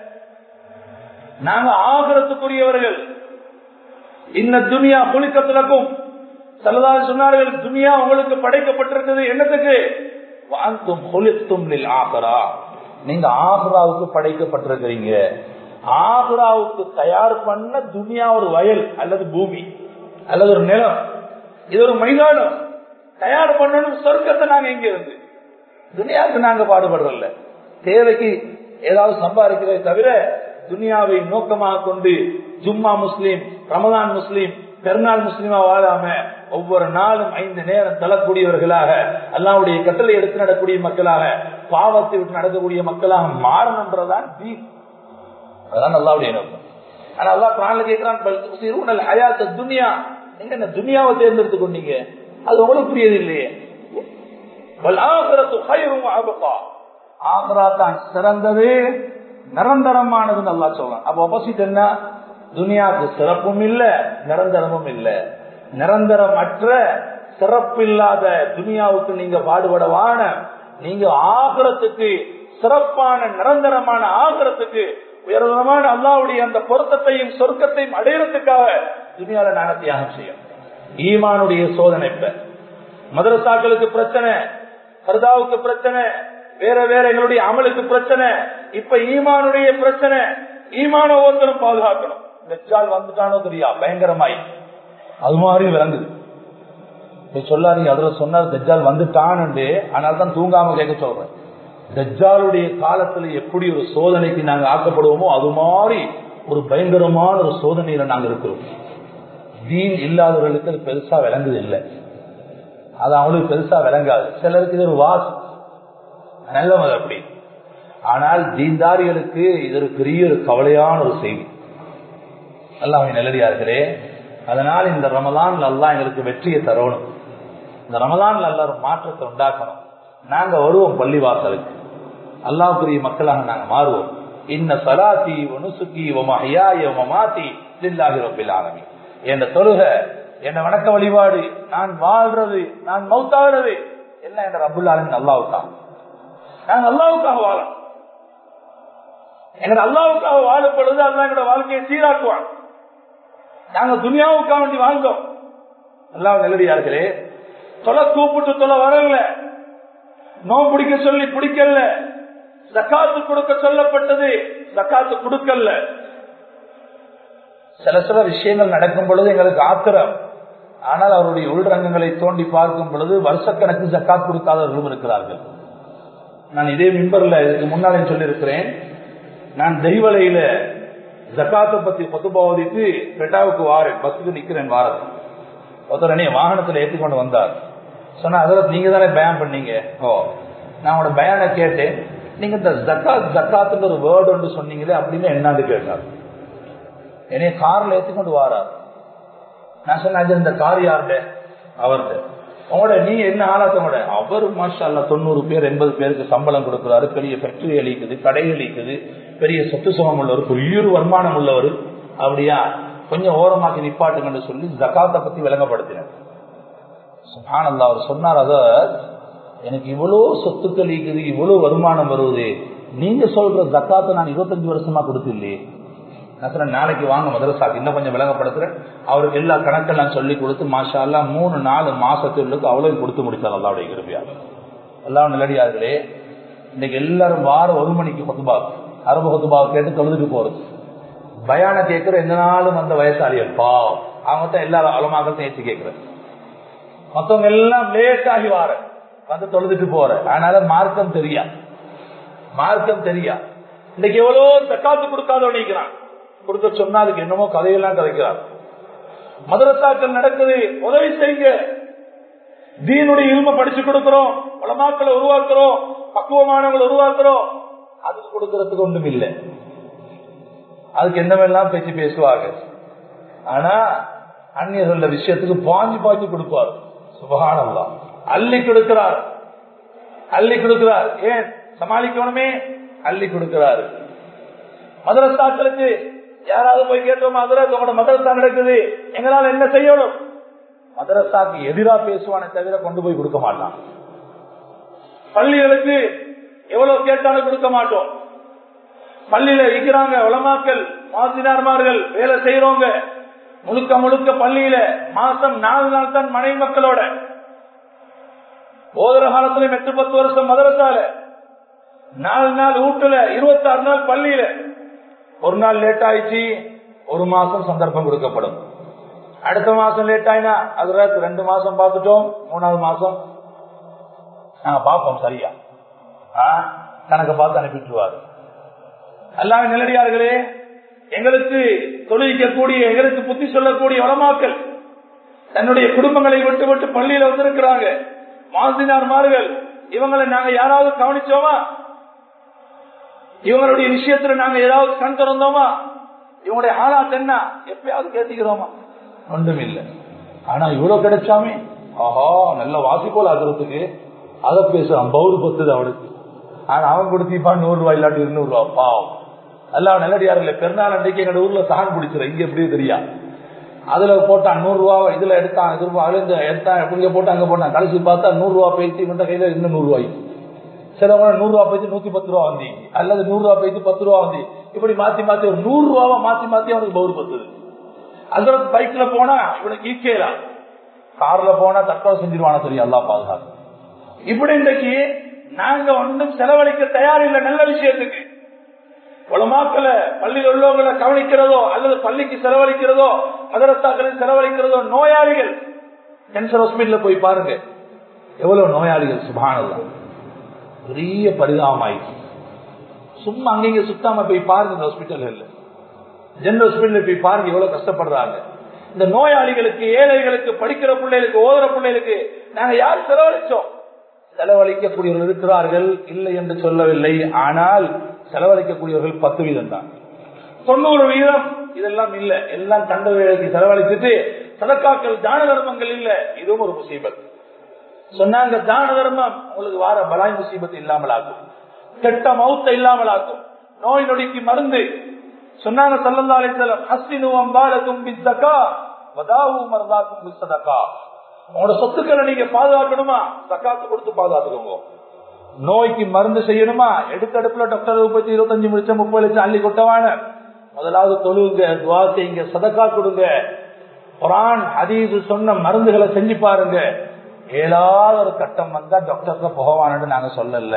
Speaker 2: நாங்க ஆகரத்துக்குரியவர்கள் இந்த துனியா புலிக்கத்திலக்கும் சல்லதா சொன்னார்கள் துனியா உங்களுக்கு படைக்கப்பட்டிருக்கிறது என்னத்துக்கு வாங்கும் புலித்தும் ஆகரா நீங்க ஆக்ராவுக்கு படைக்கப்பட்டிருக்கிறீங்க ஆக்ராவுக்கு தயார் பண்ண துனியா ஒரு வயல் அல்லது பூமி அல்லது ஒரு நிலம் இது ஒரு மைதானம் தயார் பண்ணணும் சொர்க்கத்தை நாங்க எங்க இருந்து துனியாவுக்கு நாங்க பாடுபடுறோம்ல தேவைக்கு ஏதாவது சம்பாதிக்கிறதை தவிர துனியாவை நோக்கமாக கொண்டு ஜும்மா முஸ்லீம் ரமதான் முஸ்லீம் பெருநாள் முஸ்லீமா வாழாம ஒவ்வொரு நாளும் ஐந்து நேரம் தள்ளக்கூடியவர்களாக அல்லாவுடைய கட்டளை எடுத்து நடக்கூடிய மக்களாக பாவத்தை விட்டு நடக்கக்கூடிய மக்களாக மாறணும்ன்றதான் தீன் அதான் அல்லாவுடைய நோக்கம் ஆனா அல்லா பிராணில கேட்கிறான் ஹயாத்த துனியா நீங்க என்ன துனியாவை தேர்ந்தெடுத்து கொண்டீங்க அது உங்களுக்கு புரியது இல்லையே ஆக்ரா தான் சிறந்தது நிரந்தரமானது நல்லா சொல்லலாம் அப்ப ஆப்போசிட் என்ன துனியாவுக்கு சிறப்பும் இல்ல நிரந்தரமும் இல்ல நிரந்தரமற்ற சிறப்பில்லாத துனியாவுக்கு நீங்க பாடுபடவான நீங்க ஆகரத்துக்கு சிறப்பான நிரந்தரமான ஆகரத்துக்கு உயர்தரமான அல்லாவுடைய அந்த பொருத்தத்தையும் சொர்க்கத்தையும் அடையறதுக்காக துனியால நாங்க தியாகம் செய்யும் ஈமானுடைய சோதனை இப்ப மதரசாக்களுக்கு பிரச்சனை ஹர்தாவுக்கு பிரச்சனை வேற வேற எங்களுடைய அமலுக்கு பிரச்சனை இப்ப ஈமானுடைய பிரச்சனை ஈமான ஒவ்வொருத்தரும் பாதுகாக்கணும் வெச்சால் வந்துட்டானோ தெரியா பயங்கரமாய் அது மாதிரி விளங்குது சொல்லாதீங்க அதுல சொன்னார் தஜ்ஜால் வந்துட்டான்னு ஆனால் தான் தூங்காம கேட்க சொல்றேன் தஜ்ஜாலுடைய காலத்துல எப்படி ஒரு சோதனைக்கு நாங்க ஆக்கப்படுவோமோ அது மாதிரி ஒரு பயங்கரமான ஒரு சோதனையில நாங்க இருக்கிறோம் தீன் இல்லாதவர்களுக்கு அது பெருசா விளங்குது இல்லை அது அவங்களுக்கு பெருசா விளங்காது சிலருக்கு இது ஒரு வாஸ் நல்லது அப்படி ஆனால் தீன்தாரிகளுக்கு இது ஒரு பெரிய ஒரு கவலையான ஒரு செய்தி அல்லாஹ் நல்லடியார்களே அதனால் இந்த ரமலான் அல்லா எங்களுக்கு வெற்றியை தரணும் இந்த ரமலான் அல்ல ஒரு மாற்றத்தை உண்டாக்கணும் நாங்க வருவோம் பள்ளிவாசலுக்கு அல்லாஹுக்குரிய மக்களாக நாங்க மாறுவோம் இன்ன சலாத்தி ஒனுசுக்கி ஒமஹியாய ஒமமாத்தி லில்லாஹி ரப்பில் ஆலமீன் என்ற தொழுக என்ன வணக்க வழிபாடு நான் வாழ்றது நான் மௌத்தாகிறது எல்லாம் என்ற ரப்புல் ஆலமின் அல்லாவுக்காக நாங்க அல்லாவுக்காக வாழணும் எங்க அல்லாவுக்காக வாழும் பொழுது அல்லா எங்களோட வாழ்க்கையை சீராக்குவான் நாங்க துனியாவுக்காக வேண்டி வாழ்ந்தோம் அல்லாஹ் நல்லடியார்களே தொலை கூப்பிட்டு தொலை வரல நோ பிடிக்க சொல்லி பிடிக்கல ஜக்காத்து கொடுக்க சொல்லப்பட்டது ஜக்காத்து கொடுக்கல சில சில விஷயங்கள் நடக்கும் பொழுது எங்களுக்கு ஆத்திரம் ஆனால் அவருடைய உள்ரங்கங்களை தோண்டி பார்க்கும் பொழுது வருஷக்கணக்கு ஜக்காத் கொடுக்காதவர்களும் இருக்கிறார்கள் நான் இதே மின்பர்ல இதுக்கு முன்னாலே சொல்லியிருக்கிறேன் நான் தெய்வலையில ஜக்காத்தை பத்தி பொத்துபாவதித்து பெட்டாவுக்கு வாரேன் பஸ்ஸுக்கு நிக்கிறேன் வாரது ஒருத்தர் என்னைய வாகனத்துல ஏற்றிக்கொண்டு வந்தார் சொன்னா அதில் நீங்க தானே பயன் பண்ணீங்க ஓ நான் உங்களோட பயானை கேட்டேன் நீங்க இந்த ஜக்காத் ஜக்காத்துன்ற ஒரு வேர்டு ஒன்று சொன்னீங்களே அப்படின்னு என்னான்னு கேட்டார் என்னைய கார்ல ஏற்றிக்கொண்டு வாரார் நான் சொன்னேன் இந்த கார் யாருட அவர்கிட்ட உங்களோட நீ என்ன ஆளாத்தவங்களோட அவர் மாஷா அல்ல தொண்ணூறு பேர் எண்பது பேருக்கு சம்பளம் கொடுக்குறாரு பெரிய ஃபேக்டரி அளிக்குது கடை அளிக்குது பெரிய சொத்து சுகம் உள்ளவர் பெரிய வருமானம் உள்ளவர் அப்படியா கொஞ்சம் ஓரமாக்கி நிப்பாட்டுங்கன்னு சொல்லி ஜக்காத்தை பத்தி விளங்கப்படுத்தினார் சுபானந்தா அவர் சொன்னார் அத எனக்கு இவ்வளவு சொத்துக்கள் ஈக்குது இவ்வளவு வருமானம் வருவது நீங்க சொல்ற ஜக்காத்தை நான் இருபத்தஞ்சு வருஷமா கொடுத்தில்லையே நான் நாளைக்கு வாங்க மதரசாக்கு இன்னும் கொஞ்சம் விளங்கப்படுத்துறேன் அவருக்கு எல்லா கணக்கெல்லாம் சொல்லி கொடுத்து மாஷா எல்லாம் மூணு நாலு மாசத்துக்கு அவ்வளவு கொடுத்து முடிச்சார் அல்லாவுடைய கிருப்பியா எல்லாம் நிலடியார்களே இன்னைக்கு எல்லாரும் வாரம் ஒரு மணிக்கு கொத்துபா அரபு கொத்துபாவை கேட்டு தொழுதுட்டு போறது பயான கேட்கிற எந்த நாளும் அந்த வயசாளிகள் பாவம் அவங்க தான் எல்லா அலமாக்கத்தையும் ஏற்றி கேட்கிறேன் மத்தவங்க எல்லாம் லேட் ஆகி வார வந்து தொழுதுட்டு போற அதனால மார்க்கம் தெரியா மார்க்கம் தெரியா இன்னைக்கு எவ்வளவு தக்காத்து கொடுக்காத நினைக்கிறான் கொடுக்க சொன்னா அதுக்கு என்னமோ கதையெல்லாம் கதைக்கிறார் மதரசாக்கள் நடக்குது உதவி செய்யுங்க தீனுடைய இல்ம படிச்சு கொடுக்கிறோம் உலமாக்களை உருவாக்குறோம் பக்குவமானவங்களை உருவாக்குறோம் அதுக்கு கொடுக்கறதுக்கு ஒன்றும் இல்லை அதுக்கு என்னவெல்லாம் பேச்சு பேசுவாங்க ஆனா அந்நியர் சொல்ல விஷயத்துக்கு பாஞ்சு பாஞ்சு கொடுப்பார் சுபகானல்லாம் அள்ளி கொடுக்கிறார் அள்ளி கொடுக்கிறார் ஏன் சமாளிக்கணுமே அள்ளி கொடுக்கிறாரு மதரசாக்களுக்கு யாராவது போய் கேட்டோம் மதரசா உங்களோட மதரசா நடக்குது எங்களால என்ன செய்யணும் மதரசாக்கு எதிரா பேசுவானே தவிர கொண்டு போய் கொடுக்க மாட்டான் பள்ளிகளுக்கு எவ்வளவு கேட்டாலும் கொடுக்க மாட்டோம் பள்ளியில இருக்கிறாங்க உலமாக்கள் மாசினார்மார்கள் வேலை செய்யறவங்க முழுக்க முழுக்க பள்ளியில மாசம் நாலு நாள் தான் மனைவி மக்களோட ஓதுற காலத்துல எட்டு பத்து வருஷம் மதரசால நாலு நாள் வீட்டுல இருபத்தி ஆறு நாள் பள்ளியில ஒரு நாள் லேட் ஆயிடுச்சு ஒரு மாசம் சந்தர்ப்பம் கொடுக்கப்படும் அடுத்த மாசம் லேட் ஆயினா அதுல ரெண்டு மாசம் பார்த்துட்டோம் மூணாவது மாசம் நாங்க பார்ப்போம் சரியா கணக்க பார்த்து அனுப்பிட்டுருவாரு எல்லாமே நிலடியார்களே எங்களுக்கு தொழிலிக்கக்கூடிய எங்களுக்கு புத்தி சொல்லக்கூடிய வளமாக்கள் தன்னுடைய குடும்பங்களை விட்டு விட்டு பள்ளியில வந்திருக்கிறாங்க மாசினார்மார்கள் இவங்களை நாங்க யாராவது கவனிச்சோமா இவங்களுடைய விஷயத்துல நாங்க ஏதாவது கண் திறந்தோமா இவங்களுடைய ஆளாத் என்ன எப்பயாவது கேட்டுக்கிறோமா ஒன்றும் இல்லை ஆனா இவ்வளவு கிடைச்சாமே ஆஹா நல்ல வாசிப்போல் ஆகிறதுக்கு அதை பேசுறான் பவுரு பத்துது அவனுக்கு ஆனா அவன் கொடுத்திப்பான் நூறு ரூபாய் இல்லாட்டி இருநூறு ரூபா பாவம் அல்ல நல்லடியார்கள் பெருநாள் அன்றைக்கு எங்க ஊர்ல சகான் பிடிச்சிடும் இங்க எப்படி தெரியா அதுல போட்டான் நூறு ரூபா இதுல எடுத்தான் இது அதுல இருந்து எடுத்தான் இங்க போட்டு அங்க போட்டான் கடைசி பார்த்தா நூறு ரூபா பேசி இவன் கையில இன்னும் நூறு ரூபாய் சிலவங்க நூறு ரூபா பேசி நூத்தி பத்து ரூபா வந்தி அல்லது நூறு ரூபா பேசி பத்து ரூபா வந்தி இப்படி மாத்தி மாத்தி ஒரு நூறு ரூபாவை மாத்தி மாத்தி அவனுக்கு பவுர் பத்துது அந்த பைக்ல போனா இவனுக்கு ஈக்கேலாம் கார்ல போனா தற்கொலை செஞ்சிருவான தெரியும் எல்லாம் பாதுகாப்பு இப்படி இன்றைக்கு நாங்க ஒன்றும் செலவழிக்க தயாரில்லை நல்ல விஷயத்துக்கு உலமாக்களை பள்ளியில் உள்ளவங்களை கவனிக்கிறதோ அல்லது பள்ளிக்கு செலவழிக்கிறதோ மதரசாக்களில் செலவழிக்கிறதோ நோயாளிகள் கேன்சர் ஹாஸ்பிட்டல போய் பாருங்க எவ்வளவு நோயாளிகள் சுபானதான் பெரிய பரிதாபமாயிடுச்சு சும்மா அங்கங்க சுத்தாம போய் பாருங்க ஹாஸ்பிட்டல் ஜெனரல் ஹாஸ்பிட்டல் போய் பாருங்க எவ்வளவு கஷ்டப்படுறாங்க இந்த நோயாளிகளுக்கு ஏழைகளுக்கு படிக்கிற பிள்ளைகளுக்கு ஓதுற பிள்ளைகளுக்கு நாங்க யார் செலவழிச்சோம் செலவழிக்கக்கூடியவர்கள் இருக்கிறார்கள் இல்லை என்று சொல்லவில்லை ஆனால் செலவழிக்கக்கூடியவர்கள் பத்து வீதம் தான் தொண்ணூறு வீதம் இதெல்லாம் இல்ல எல்லாம் கண்ட வேலைக்கு செலவழிச்சுட்டு சதக்காக்கள் தான தர்மங்கள் இல்ல இதுவும் ஒரு முசீபத் சொன்னாங்க தான தர்மம் உங்களுக்கு வார பலாய் முசீபத்து இல்லாமல் ஆகும் கெட்ட மௌத்த இல்லாமல் ஆகும் நோய் நொடிக்கு மருந்து சொன்னாங்க சல்லல்லா அலிசலம் ஹஸ்தினு அம்பாலக்கும் பிஸ்தகா வதாவு மர்தாக்கும் பிஸ்தகா உங்களோட சொத்துக்களை நீங்க பாதுகாக்கணுமா சக்காத்து கொடுத்து பாதுகாத்துக்கோங்க நோய்க்கு மருந்து செய்யணுமா எடுக்கடுப்புல டாக்டர் பத்தி இருபத்தஞ்சு முடிச்ச முப்பது லட்சம் அள்ளி கொட்டவான முதலாவது தொழுவுங்க துவா செய்யுங்க சதக்கா கொடுங்க குரான் ஹதீது சொன்ன மருந்துகளை செஞ்சு பாருங்க ஏழாவது ஒரு கட்டம் வந்தா டாக்டர்கிட்ட போகவானு நாங்க சொல்லல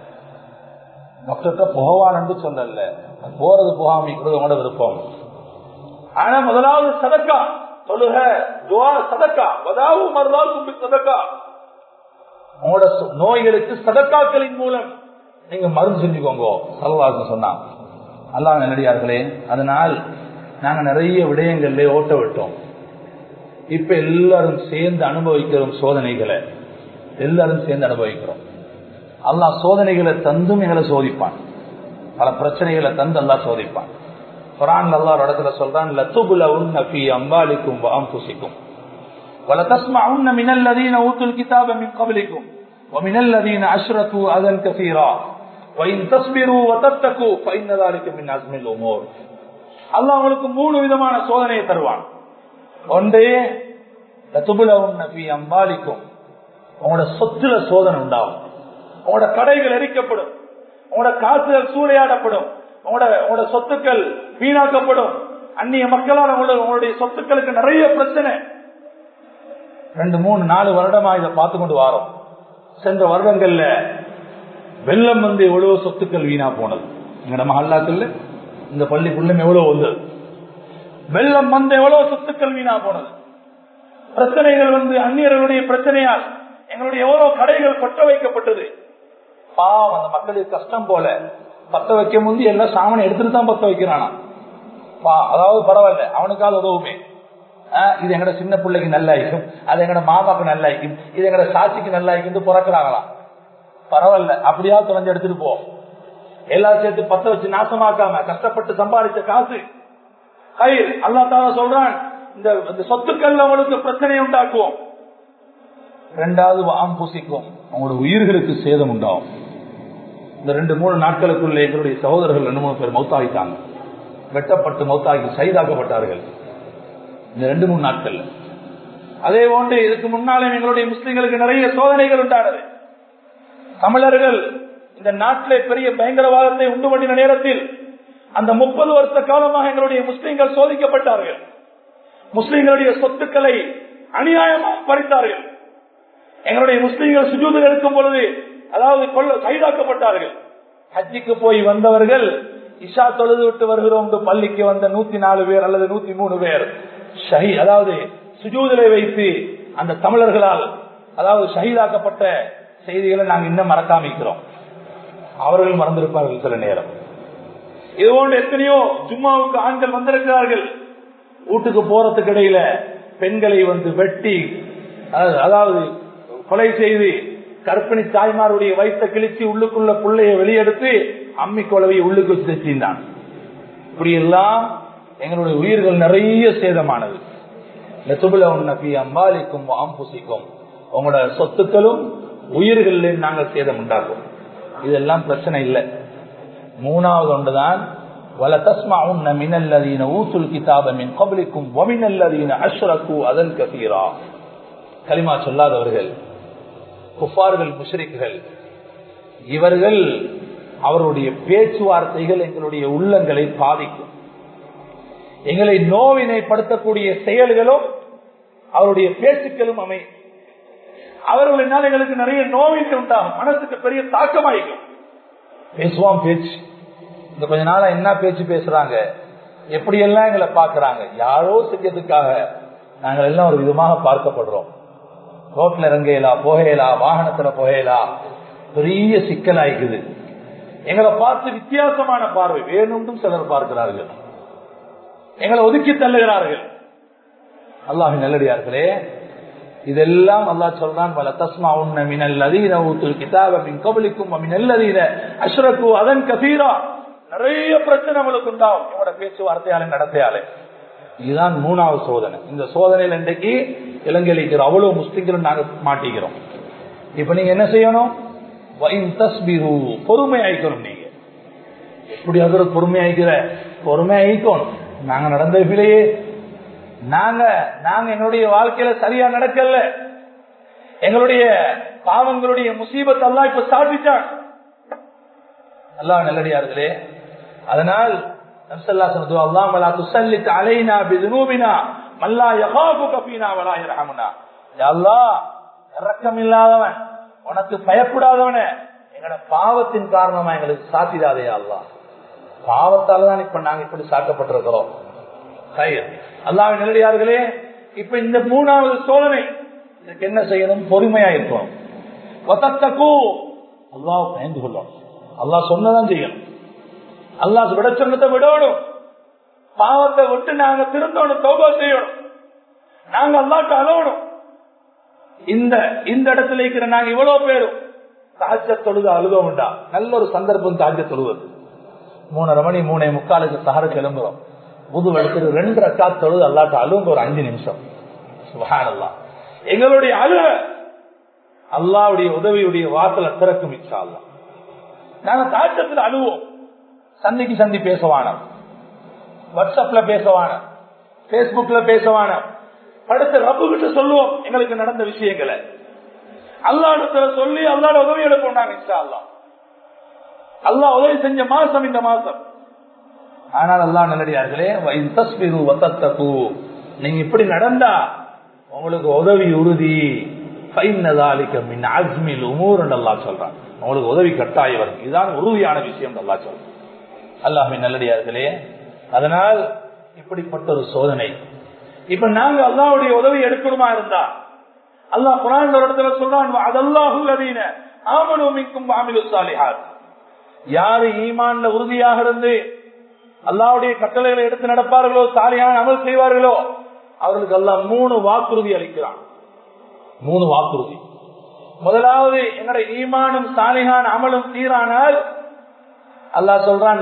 Speaker 2: டாக்டர்கிட்ட போகவானு சொல்லல போறது போகாமிக்கிறது உங்களோட விருப்பம் ஆனா முதலாவது சதக்கா தொழுக துவா சதக்கா வதாவு மறுநாள் கும்பி சதக்கா உங்களோட நோய்களுக்கு சதக்காக்களின் மூலம் நீங்க மருந்து செஞ்சுக்கோங்க சலவாசம் சொன்னா அல்லா நல்லடியார்களே அதனால் நாங்க நிறைய விடயங்கள்ல ஓட்ட விட்டோம் இப்ப எல்லாரும் சேர்ந்து அனுபவிக்கிறோம் சோதனைகளை எல்லாரும் சேர்ந்து அனுபவிக்கிறோம் அல்லா சோதனைகளை தந்தும் எங்களை சோதிப்பான் பல பிரச்சனைகளை தந்து அல்லா சோதிப்பான் குரான் அல்லா ஒரு இடத்துல சொல்றான் லத்துபுல உன்ன ஃபி அம்பாலிக்கும் வாம்புசிக்கும் ولتسمعن من الذين اوتوا الكتاب من قبلكم ومن الذين اشركوا اذى كثيرا وان تصبروا وتتقوا فان ذلك من عزم الامور அல்லாஹ் உங்களுக்கு மூணு விதமான சோதனையை தருவான் ஒன்றே லத்துபுல ஃபி அம்பாலிக்கும் உங்களோட சொத்துல சோதனை உண்டாகும் உங்களோட கடைகள் எரிக்கப்படும் உங்களோட காசுகள் சூறையாடப்படும் உங்களோட உங்களோட சொத்துக்கள் வீணாக்கப்படும் அந்நிய மக்களால் உங்களுடைய சொத்துக்களுக்கு நிறைய பிரச்சனை ரெண்டு மூணு நாலு வருடமா இதை பார்த்து கொண்டு வாரோம் சென்ற வருடங்கள்ல வெள்ளம் வந்து எவ்வளவு சொத்துக்கள் வீணா போனது எங்க நம்ம அல்லாக்கல்ல இந்த பள்ளிக்குள்ள எவ்வளவு வந்தது வெள்ளம் வந்து எவ்வளவு சொத்துக்கள் வீணா போனது பிரச்சனைகள் வந்து அந்நியர்களுடைய பிரச்சனையால் எங்களுடைய எவ்வளவு கடைகள் பற்ற வைக்கப்பட்டது பாவம் அந்த மக்களுக்கு கஷ்டம் போல பத்த வைக்க முந்தி எல்லாம் சாமனை எடுத்துட்டு தான் பத்த வைக்கிறானா அதாவது பரவாயில்ல அவனுக்காவது உதவுமே இது எங்கட சின்ன பிள்ளைக்கு நல்லாயிருக்கும் அது எங்கட மாமாக்கு நல்லாயிருக்கும் இது எங்கட சாட்சிக்கு நல்லாயிருக்கும் பிறக்கிறாங்களாம் பரவாயில்ல அப்படியா தொலைஞ்சு எடுத்துட்டு போ எல்லாம் சேர்த்து பத்த வச்சு நாசமாக்காம கஷ்டப்பட்டு சம்பாதிச்ச காசு கயிறு அல்லா தான சொல்றான் இந்த சொத்துக்கள் அவங்களுக்கு பிரச்சனை உண்டாக்குவோம் ரெண்டாவது வாம் பூசிக்கும் அவங்களோட உயிர்களுக்கு சேதம் உண்டாகும் இந்த ரெண்டு மூணு நாட்களுக்குள்ள எங்களுடைய சகோதரர்கள் ரெண்டு மூணு பேர் மௌத்தாகிட்டாங்க வெட்டப்பட்டு மௌத்தாகி சைதாக்கப்பட்டார்கள் இந்த ரெண்டு மூணு நாட்கள் அதே போன்று இதுக்கு முன்னாலே எங்களுடைய முஸ்லிம்களுக்கு நிறைய சோதனைகள் உண்டானது தமிழர்கள் இந்த நாட்டிலே பெரிய பயங்கரவாதத்தை உண்டு பண்ணின நேரத்தில் அந்த முப்பது வருஷ காலமாக எங்களுடைய முஸ்லிம்கள் சோதிக்கப்பட்டார்கள் முஸ்லிம்களுடைய சொத்துக்களை அநியாயமாக பறித்தார்கள் எங்களுடைய முஸ்லிம்கள் சுஜூதில் இருக்கும் பொழுது அதாவது கொள்ள கைதாக்கப்பட்டார்கள் ஹஜ்ஜிக்கு போய் வந்தவர்கள் இஷா தொழுது விட்டு வருகிறோம் பள்ளிக்கு வந்த நூத்தி நாலு பேர் அல்லது நூத்தி மூணு பேர் ஷஹி அதாவது சுஜூதிலை வைத்து அந்த தமிழர்களால் அதாவது ஷஹீதாக்கப்பட்ட செய்திகளை நாங்கள் இன்னும் மறக்காம இருக்கிறோம் அவர்கள் மறந்திருப்பார்கள் சில நேரம் இது போன்று எத்தனையோ ஜும்மாவுக்கு ஆண்கள் வந்திருக்கிறார்கள் வீட்டுக்கு போறதுக்கு இடையில பெண்களை வந்து வெட்டி அதாவது கொலை செய்து கற்பிணி தாய்மாருடைய வயிற்ற கிழிச்சு உள்ளுக்குள்ள புள்ளைய வெளியெடுத்து அம்மி குழவையை உள்ளுக்கு வச்சு தச்சிருந்தான் இப்படி எல்லாம் எங்களுடைய உயிர்கள் நிறைய சேதமானது அம்பாலிக்கும் அம்புசிக்கும் உங்களோட சொத்துக்களும் உயிர்களில் நாங்கள் சேதம் உண்டாக்கும் இதெல்லாம் பிரச்சனை இல்லை மூணாவது ஒன்றுதான் وَلَتَسْمَعُنَّ مِنَ الَّذِينَ أُوتُوا الْكِتَابَ مِنْ قَبْلِكُمْ وَمِنَ الَّذِينَ أَشْرَكُوا أَذًى كَثِيرًا கலிமா சொல்லாதவர்கள் குஃபார்கள் முஷ்ரிக்குகள் இவர்கள் அவருடைய பேச்சுவார்த்தைகள் எங்களுடைய உள்ளங்களை பாதிக்கும் எங்களை நோவினைப்படுத்தக்கூடிய செயல்களும் அவருடைய பேச்சுக்களும் அமை அவர்களினால் எங்களுக்கு நிறைய நோவினை உண்டாகும் மனசுக்கு பெரிய தாக்கமாயிக்கும் பேசுவான் பேச்சு இந்த கொஞ்ச நாளா என்ன பேச்சு பேசுறாங்க எப்படியெல்லாம் எங்களை பாக்குறாங்க யாரோ செஞ்சதுக்காக நாங்கள் எல்லாம் ஒரு விதமாக பார்க்கப்படுறோம் ரோட்ல இறங்கலா புகையலா வாகனத்துல புகையலா பெரிய சிக்கலாய்க்குது எங்களை பார்த்து வித்தியாசமான பார்வை வேணும்னு சிலர் பார்க்கிறார்கள் எங்களை ஒதுக்கி தள்ளுகிறார்கள் அல்லாஹ் நல்லடியார்களே இதெல்லாம் அல்லாஹ் சொல்றான் பல தஸ்மா உன்ன மினல் அதீன ஊத்துல் கிதாப மின் கபலிக்கும் மினல் அதீன அஷ்ரகு அதன் கபீரா நிறைய பிரச்சனை உங்களுக்கு உண்டாகும் இவங்களோட பேச்சுவார்த்தையாலே நடத்தையாலே இதுதான் மூணாவது சோதனை இந்த சோதனையில் இன்றைக்கு இலங்கையில் இருக்கிற அவ்வளவு முஸ்லிம்களும் நாங்க மாட்டிக்கிறோம் இப்ப நீங்க என்ன செய்யணும் பொறுமை ஆயிக்கணும் நீங்க எப்படி அதுல பொறுமை ஆயிக்கிற பொறுமை ஆயிக்கணும் நாங்க நடந்த விலையே நாங்க நாங்க எங்களுடைய வாழ்க்கையில சரியா நடக்கல எங்களுடைய பாவங்களுடைய முசீபத் எல்லாம் இப்ப சாதிச்சான் அல்லா நல்லடியார்களே அதனால் இறக்கமில்லாதவன் உனக்கு பயப்படாதவன எங்கட பாவத்தின் காரணமா எங்களுக்கு சாத்திடாதே அல்லா பாவத்தால தான் இப்ப நாங்க இப்படி சாக்கப்பட்டிருக்கிறோம் அல்லாவின் நல்லடியார்களே இப்ப இந்த மூணாவது சோதனை இதுக்கு என்ன செய்யணும் பொறுமையா இருக்கும் அல்லாஹ் பயந்து கொள்ளும் அல்லாஹ் சொன்னதான் செய்யணும் அல்லாஹ் விட சொன்னதை விடணும் பாவத்தை விட்டு நாங்க திருந்தோணும் தோபா செய்யணும் நாங்க அல்லாட்டு அலவணும் இந்த இந்த இடத்துல இருக்கிற நாங்க இவ்வளவு பேரும் தாஜ தொழுது அழுதோம்டா நல்ல ஒரு சந்தர்ப்பம் தாஜ தொழுவது மூணரை மணி மூணே முக்காலுக்கு சஹரு கிளம்புறோம் புது எடுத்து ரெண்டு ரக்கா தொழுது அல்லாட்ட அழுங்க ஒரு அஞ்சு நிமிஷம் சுகானல்லா எங்களுடைய அழுக அல்லாவுடைய உதவியுடைய வாசல திறக்கும் இச்சா அல்லா நாங்க தாக்கத்தில் அழுவோம் சந்திக்கு சந்தி பேசவான வாட்ஸ்அப்ல பேசவான பேஸ்புக்ல பேசவான அடுத்த ரப்பு கிட்ட சொல்லுவோம் எங்களுக்கு நடந்த விஷயங்களை அல்லாடத்துல சொல்லி அல்லாட உதவி எடுப்போம் நாங்க இன்ஷா அல்லா அல்லா உதவி செஞ்ச மாசம் இந்த மாசம் ஆனால் அல்லா நல்லடியார்களே நீங்க இப்படி நடந்தா உங்களுக்கு உதவி உறுதி சொல்றான் உங்களுக்கு உதவி கட்டாய வரும் இதுதான் உறுதியான விஷயம் நல்லா சொல்றேன் அல்லாஹின் நல்லடியார்களே அதனால் இப்படிப்பட்ட ஒரு சோதனை இப்ப நாங்க அல்லாவுடைய உதவி எடுக்கணுமா இருந்தா அல்லாஹ் குரான் ஒரு இடத்துல சொல்றான் அதல்லாஹுல்லதீன ஆமனுமிக்கும் வாமிலு சாலிஹார் யாரு ஈமான்ல உறுதியாக இருந்து அல்லாவுடைய கட்டளைகளை எடுத்து நடப்பார்களோ சாலியான அமல் செய்வார்களோ அவர்களுக்கு எல்லாம் மூணு வாக்குறுதி அளிக்கிறான் மூணு வாக்குறுதி முதலாவது என்னுடைய ஈமானும் சாலிகான் அமலும் சீரானால் அல்லா சொல்றான்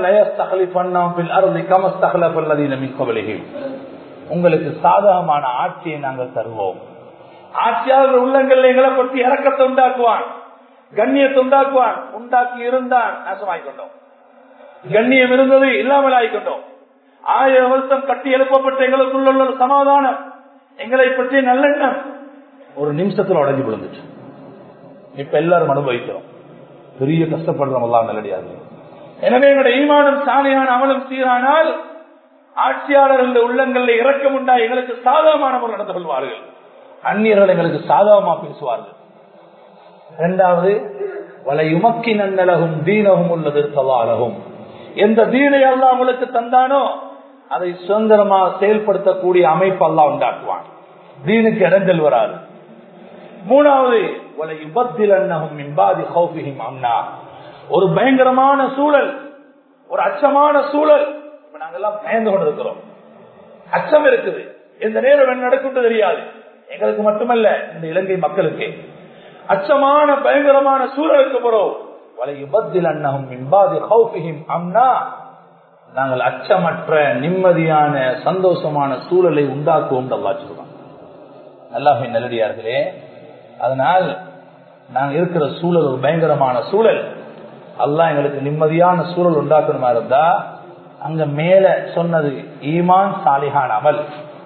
Speaker 2: உங்களுக்கு சாதகமான ஆட்சியை நாங்கள் தருவோம் ஆட்சியாளர் உள்ளங்கள் எங்களை பற்றி இறக்கத்தை உண்டாக்குவான் கண்ணியத்தை உண்டாக்குவான் உண்டாக்கி இருந்தான் நாசமாய்கொண்டோம் கண்ணியம் இருந்தது இல்லாமல் ஆகிக்கொண்டோம் ஆயிரம் வருஷம் கட்டி எழுப்பப்பட்ட எங்களுக்குள்ள ஒரு சமாதானம் எங்களை பற்றி நல்லெண்ணம் ஒரு நிமிஷத்துல உடஞ்சி விழுந்துச்சு இப்ப எல்லாரும் அனுபவிக்கிறோம் பெரிய கஷ்டப்படுறோம் எல்லாம் நல்லடியாது எனவே எங்களுடைய ஈமானம் சாலையான அமலும் சீரானால் ஆட்சியாளர்கள் உள்ளங்களில் இறக்கம் உண்டா எங்களுக்கு சாதகமானவர்கள் நடந்து கொள்வார்கள் அந்நியர்கள் எங்களுக்கு சாதகமா பேசுவார்கள் இரண்டாவது வலை உமக்கி நன்னலகும் தீனகும் உள்ளது சவாலகும் எந்த தீனை அல்லா உங்களுக்கு தந்தானோ அதை சுதந்திரமாக செயல்படுத்தக்கூடிய அமைப்பு அல்லா உண்டாக்குவான் தீனுக்கு இடைஞ்சல் வராது மூணாவது ஒரு பயங்கரமான சூழல் ஒரு அச்சமான சூழல் இப்ப நாங்கெல்லாம் பயந்து கொண்டிருக்கிறோம் அச்சம் இருக்குது எந்த நேரம் என்ன நடக்கும் தெரியாது எங்களுக்கு மட்டுமல்ல இந்த இலங்கை மக்களுக்கு அச்சமான பயங்கரமான சூழலுக்கு போறோம் வலையுபத்தில் அன்னகும் மின்பாதி ஹவுபிஹிம் அம்னா நாங்கள் அச்சமற்ற நிம்மதியான சந்தோஷமான சூழலை உண்டாக்குவோம் அல்லா சொல்லுவாங்க அல்லாஹின் நல்லடியார்களே அதனால் நாங்கள் இருக்கிற சூழல் ஒரு பயங்கரமான சூழல் அல்லாஹ் எங்களுக்கு நிம்மதியான சூழல் உண்டாக்கணுமா இருந்தா அங்க மேல சொன்னது ஈமான் சாலிஹான் அமல்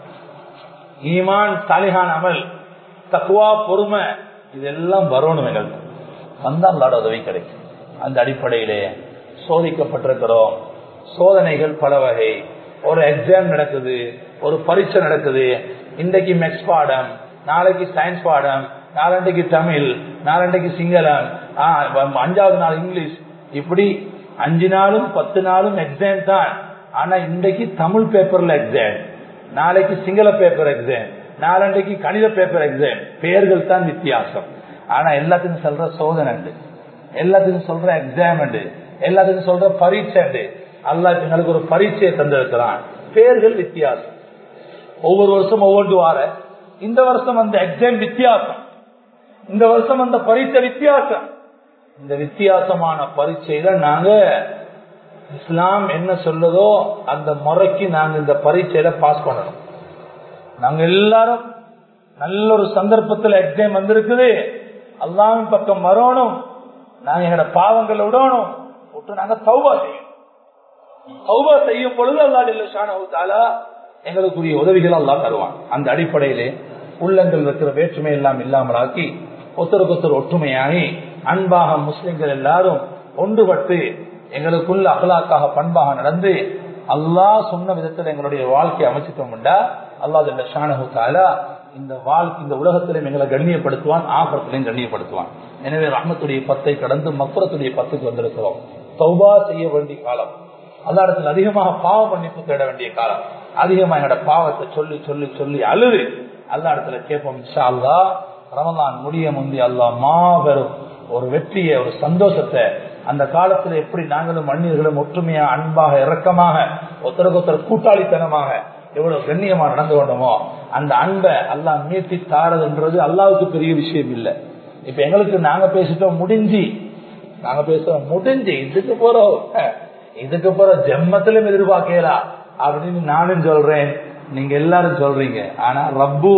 Speaker 2: ஈமான் சாலிஹான் அமல் தக்குவா பொறுமை இதெல்லாம் வரணும் எங்களுக்கு வந்தா அல்லாட உதவி கிடைக்கும் அந்த அடிப்படையிலே சோதிக்கப்பட்டிருக்கிறோம் சோதனைகள் பல வகை ஒரு எக்ஸாம் நடக்குது ஒரு பரீட்சை நடக்குது இன்றைக்கு மெக்ஸ் பாடம் நாளைக்கு சயின்ஸ் பாடம் நாலண்டைக்கு தமிழ் நாலண்டைக்கு சிங்களம் அஞ்சாவது நாள் இங்கிலீஷ் இப்படி அஞ்சு நாளும் பத்து நாளும் எக்ஸாம் தான் ஆனா இன்றைக்கு தமிழ் பேப்பர்ல எக்ஸாம் நாளைக்கு சிங்கள பேப்பர் எக்ஸாம் நாலண்டைக்கு கணித பேப்பர் எக்ஸாம் பெயர்கள் தான் வித்தியாசம் ஆனா எல்லாத்துக்கும் சொல்ற சோதனை எல்லாத்துக்கும் சொல்ற எக்ஸாம் எல்லாத்துக்கும் சொல்ற பரீட்சை அல்லா எங்களுக்கு ஒரு பரீட்சையை தந்திருக்கிறான் பேர்கள் வித்தியாசம் ஒவ்வொரு வருஷம் ஒவ்வொன்று வார இந்த வருஷம் அந்த எக்ஸாம் வித்தியாசம் இந்த வருஷம் அந்த பரீட்சை வித்தியாசம் இந்த வித்தியாசமான பரீட்சையில நாங்க இஸ்லாம் என்ன சொல்லுதோ அந்த முறைக்கு நாங்க இந்த பரீட்சையில பாஸ் பண்ணணும் நாங்க எல்லாரும் நல்ல ஒரு சந்தர்ப்பத்துல எக்ஸாம் வந்திருக்குது அல்லாவின் பக்கம் வரணும் நாங்க எங்களோட பாவங்களை விடணும் விட்டு நாங்க தௌபா செய்யணும் தௌபா செய்யும் பொழுது அல்லா எங்களுக்குரிய உதவிகள் அல்லா தருவான் அந்த அடிப்படையிலே உள்ளங்கள் இருக்கிற வேற்றுமை எல்லாம் இல்லாமலாக்கி ஒருத்தருக்கு ஒருத்தர் ஒற்றுமையாகி அன்பாக முஸ்லிம்கள் எல்லாரும் ஒன்றுபட்டு எங்களுக்குள்ள அகலாக்காக பண்பாக நடந்து அல்லாஹ் சொன்ன விதத்தில் எங்களுடைய வாழ்க்கையை அமைச்சிட்டோம்டா அல்லாஹ் ஷானஹு தாலா இந்த வாழ்க்கை இந்த உலகத்திலும் எங்களை கண்ணியப்படுத்துவான் ஆபரத்திலையும் கண்ணியப்படுத்துவான் எனவே ரஹமத்துடைய பத்தை கடந்து மக்குரத்துடைய பத்துக்கு வந்திருக்கிறோம் சௌபா செய்ய வேண்டிய காலம் அல்லா இடத்துல அதிகமாக பாவ மன்னிப்பு தேட வேண்டிய காலம் அதிகமா என்னோட பாவத்தை சொல்லி சொல்லி சொல்லி அழுது அல்லா இடத்துல கேட்போம் இன்ஷா அல்லா ரமலான் முடிய முந்தி அல்லா மாபெரும் ஒரு வெற்றியை ஒரு சந்தோஷத்தை அந்த காலத்துல எப்படி நாங்களும் மனிதர்களும் ஒற்றுமையா அன்பாக இறக்கமாக ஒருத்தருக்கு ஒருத்தர் கூட்டாளித்தனமாக எவ்வளவு கண்ணியமா நடந்து கொண்டோமோ அந்த அன்பை அல்லாஹ் மீட்டி தாரதுன்றது அல்லாவுக்கு பெரிய விஷயம் இல்லை இப்ப எங்களுக்கு நாங்க பேசிட்டோம் முடிஞ்சு நாங்க பேசுறோம் முடிஞ்சு இதுக்கு போறோம் இதுக்கு போற ஜெம்மத்திலும் எதிர்பார்க்கலாம் அப்படின்னு நானும் சொல்றேன் நீங்க எல்லாரும் சொல்றீங்க ஆனா ரப்பு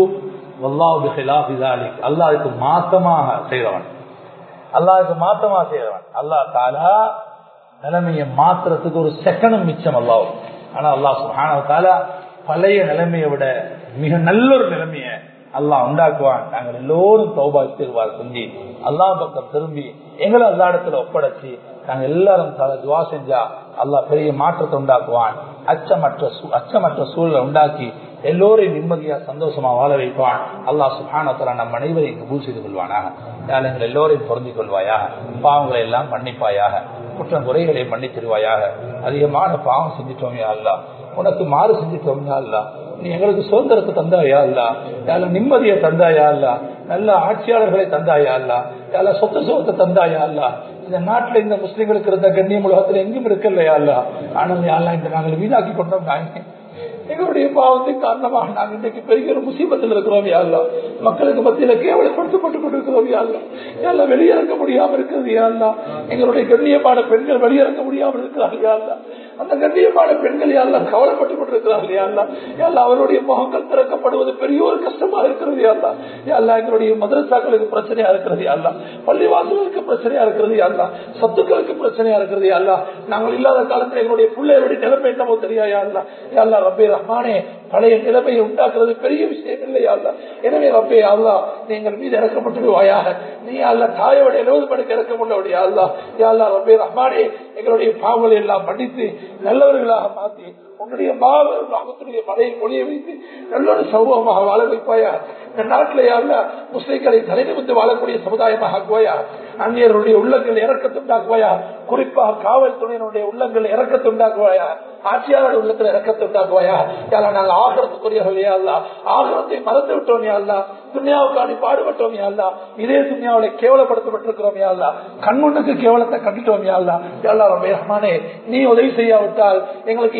Speaker 2: அல்லா அதுக்கு மாத்தமாக செய்றவன் அல்லாவுக்கு மாத்தமா செய்றவன் அல்லா தாலா நிலைமையை மாத்துறதுக்கு ஒரு செகண்டும் மிச்சம் அல்லாவும் ஆனா அல்லா சுஹான தாலா பழைய நிலைமையை விட மிக நல்ல ஒரு நிலைமைய அல்லாஹ் உண்டாக்குவான் நாங்கள் எல்லோரும் தௌபா திருவார் செஞ்சு அல்லா பக்கம் திரும்பி எங்களை அல்லா இடத்துல ஒப்படைச்சு நாங்க எல்லாரும் துவா செஞ்சா அல்லாஹ் பெரிய மாற்றத்தை உண்டாக்குவான் அச்சமற்ற அச்சமற்ற சூழலை உண்டாக்கி எல்லோரையும் நிம்மதியா சந்தோஷமா வாழ வைப்பான் அல்லாஹ் சுஹானத்தலா நம் அனைவரையும் கபூல் செய்து கொள்வானாக எங்கள் எல்லோரையும் பொருந்திக் கொள்வாயாக பாவங்களை எல்லாம் மன்னிப்பாயாக குற்றம் குறைகளை மன்னித்திருவாயாக அதிகமான பாவம் செஞ்சிட்டோம் அல்லா உனக்கு மாறு செஞ்சிட்டோம் அல்லா நீ எங்களுக்கு சுதந்திரத்தை தந்தாயா அல்லா யால நிம்மதியை தந்தாயா அல்லா நல்ல ஆட்சியாளர்களை தந்தாயா அல்லா யால சொத்து சுகத்தை தந்தாயா அல்லா இந்த நாட்டுல இந்த முஸ்லிம்களுக்கு இருந்த கண்ணியம் உலகத்துல எங்கும் இருக்கலையா அல்லா ஆனால் யாரெல்லாம் இந்த நாங்கள் வீணாக்கி கொண்டோம் நாங்க எங்களுடைய பாவத்தின் காரணமாக நாங்கள் இன்றைக்கு பெரிய ஒரு முசீபத்தில் இருக்கிறோம் யாழ்லா மக்களுக்கு மத்தியில கேவலப்படுத்தப்பட்டு கொண்டிருக்கிறோம் யாழ்லா யாழ்லா வெளியிறக்க முடியாம இருக்கிறது யாழ்லா எங்களுடைய கண்ணியமான பெண்கள் வெளியிறக்க முடியாமல் இருக்கிறார்கள் யாழ்லா அந்த கண்ணியமான பெண்கள் யாரெல்லாம் கவலைப்பட்டு கொண்டிருக்கிறார்கள் யாழ்லா யாழ்லா அவருடைய முகங்கள் திறக்கப்படுவது பெரிய ஒரு கஷ்டமா இருக்கிறது யாழ்லா யாழ்லா எங்களுடைய மதரசாக்களுக்கு பிரச்சனையா இருக்கிறது யாழ்லா பள்ளிவாசலுக்கு பிரச்சனையா இருக்கிறது யாழ்லா சத்துக்களுக்கு பிரச்சனையா இருக்கிறது யாழ்லா நாங்கள் இல்லாத காலத்தில் எங்களுடைய பிள்ளைகளுடைய நிலைமை என்னமோ தெரியா யாழ்லா யாழ்லா ரப்பே ரஹ்மானே பழைய நிலைமையை உண்டாக்குறது பெரிய விஷயம் இல்லையா எனவே ரப்பே அல்லா நீங்கள் மீது இறக்கப்பட்டுடுவாயாக நீ அல்ல தாயோட எழுபது மணிக்கு இறக்க முடியவில்லையா அல்லா யாழ்லா ரப்பே ரஹ்மானே எங்களுடைய பாவங்களை எல்லாம் மன்னித்து நல்லவர்களாக மாற்றி உன்னுடைய மாபெரும் ராமத்துடைய மலையை மொழிய வைத்து நல்ல ஒரு சமூகமாக வாழ வைப்பாயா இந்த நாட்டில் யாருல முஸ்லிம்களை தலைநிமித்து வாழக்கூடிய சமுதாயமாக ஆக்குவாயா அந்நியருடைய உள்ளங்கள் இறக்கத்துண்டாக்குவாயா குறிப்பாக காவல்துறையினுடைய உள்ளங்கள் இறக்கத்துண்டாக்குவாயா ஆட்சியாளர் உள்ளத்துல இறக்கத்துண்டாக்குவாயா யாரா நாங்க ஆகிறதுக்குரியவர்கள் யாருலா ஆகிறத்தை மறந்து விட்டோம் யாருலா துன்யாவுக்காண்டி பாடுபட்டோம் யாருலா இதே துன்யாவில கேவலப்படுத்தப்பட்டிருக்கிறோம் யாருலா கண்முன்னுக்கு கேவலத்தை கண்டுட்டோம் யாருலா யாரா ரஹ்மானே நீ உதவி செய்யாவிட்டால் எங்களுக்கு யாரும்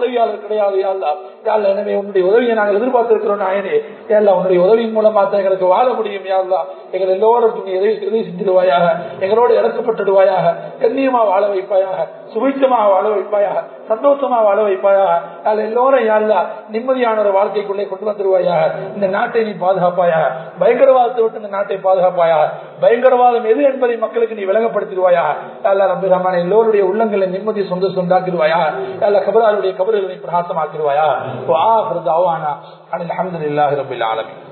Speaker 2: உதவியாளர் கிடையாது யாழ்லா யாழ்லா எனவே உன்னுடைய உதவியை நாங்கள் எதிர்பார்த்திருக்கிறோம் நாயனே யாழ்லா உன்னுடைய உதவியின் மூலமா தான் எங்களுக்கு வாழ முடியும் யாழ்லா எங்கள் எல்லோருக்கும் நீ எதை உதவி செஞ்சிடுவாயாக எங்களோடு இறக்கப்பட்டுடுவாயாக கண்ணியமா வாழ வைப்பாயாக சுபிச்சமா வாழ வைப்பாயாக சந்தோஷமா வாழ வைப்பாயாக யாழ் எல்லோரும் யாழ்லா நிம்மதியான ஒரு வாழ்க்கைக்குள்ளே கொண்டு வந்துருவாயாக இந்த நாட்டை நீ பாதுகாப்பாயாக பயங்கரவாதத்தை விட்டு இந்த நாட்டை பாதுகாப்பாயாக பயங்கரவாதம் எது என்பதை மக்களுக்கு நீ விளங்கப்படுத்திடுவாயா அல்ல ரபி ரஹ்மான் எல்லோருடைய உள்ளங்களை நிம்மதி சொந்த சொந்தாக்கிடுவாயா அல்ல கபராருடைய கபறுகளை பிரகாசமாக்கிடுவாயா அனில் அஹமதுல்லாஹி ரபில் ஆலமி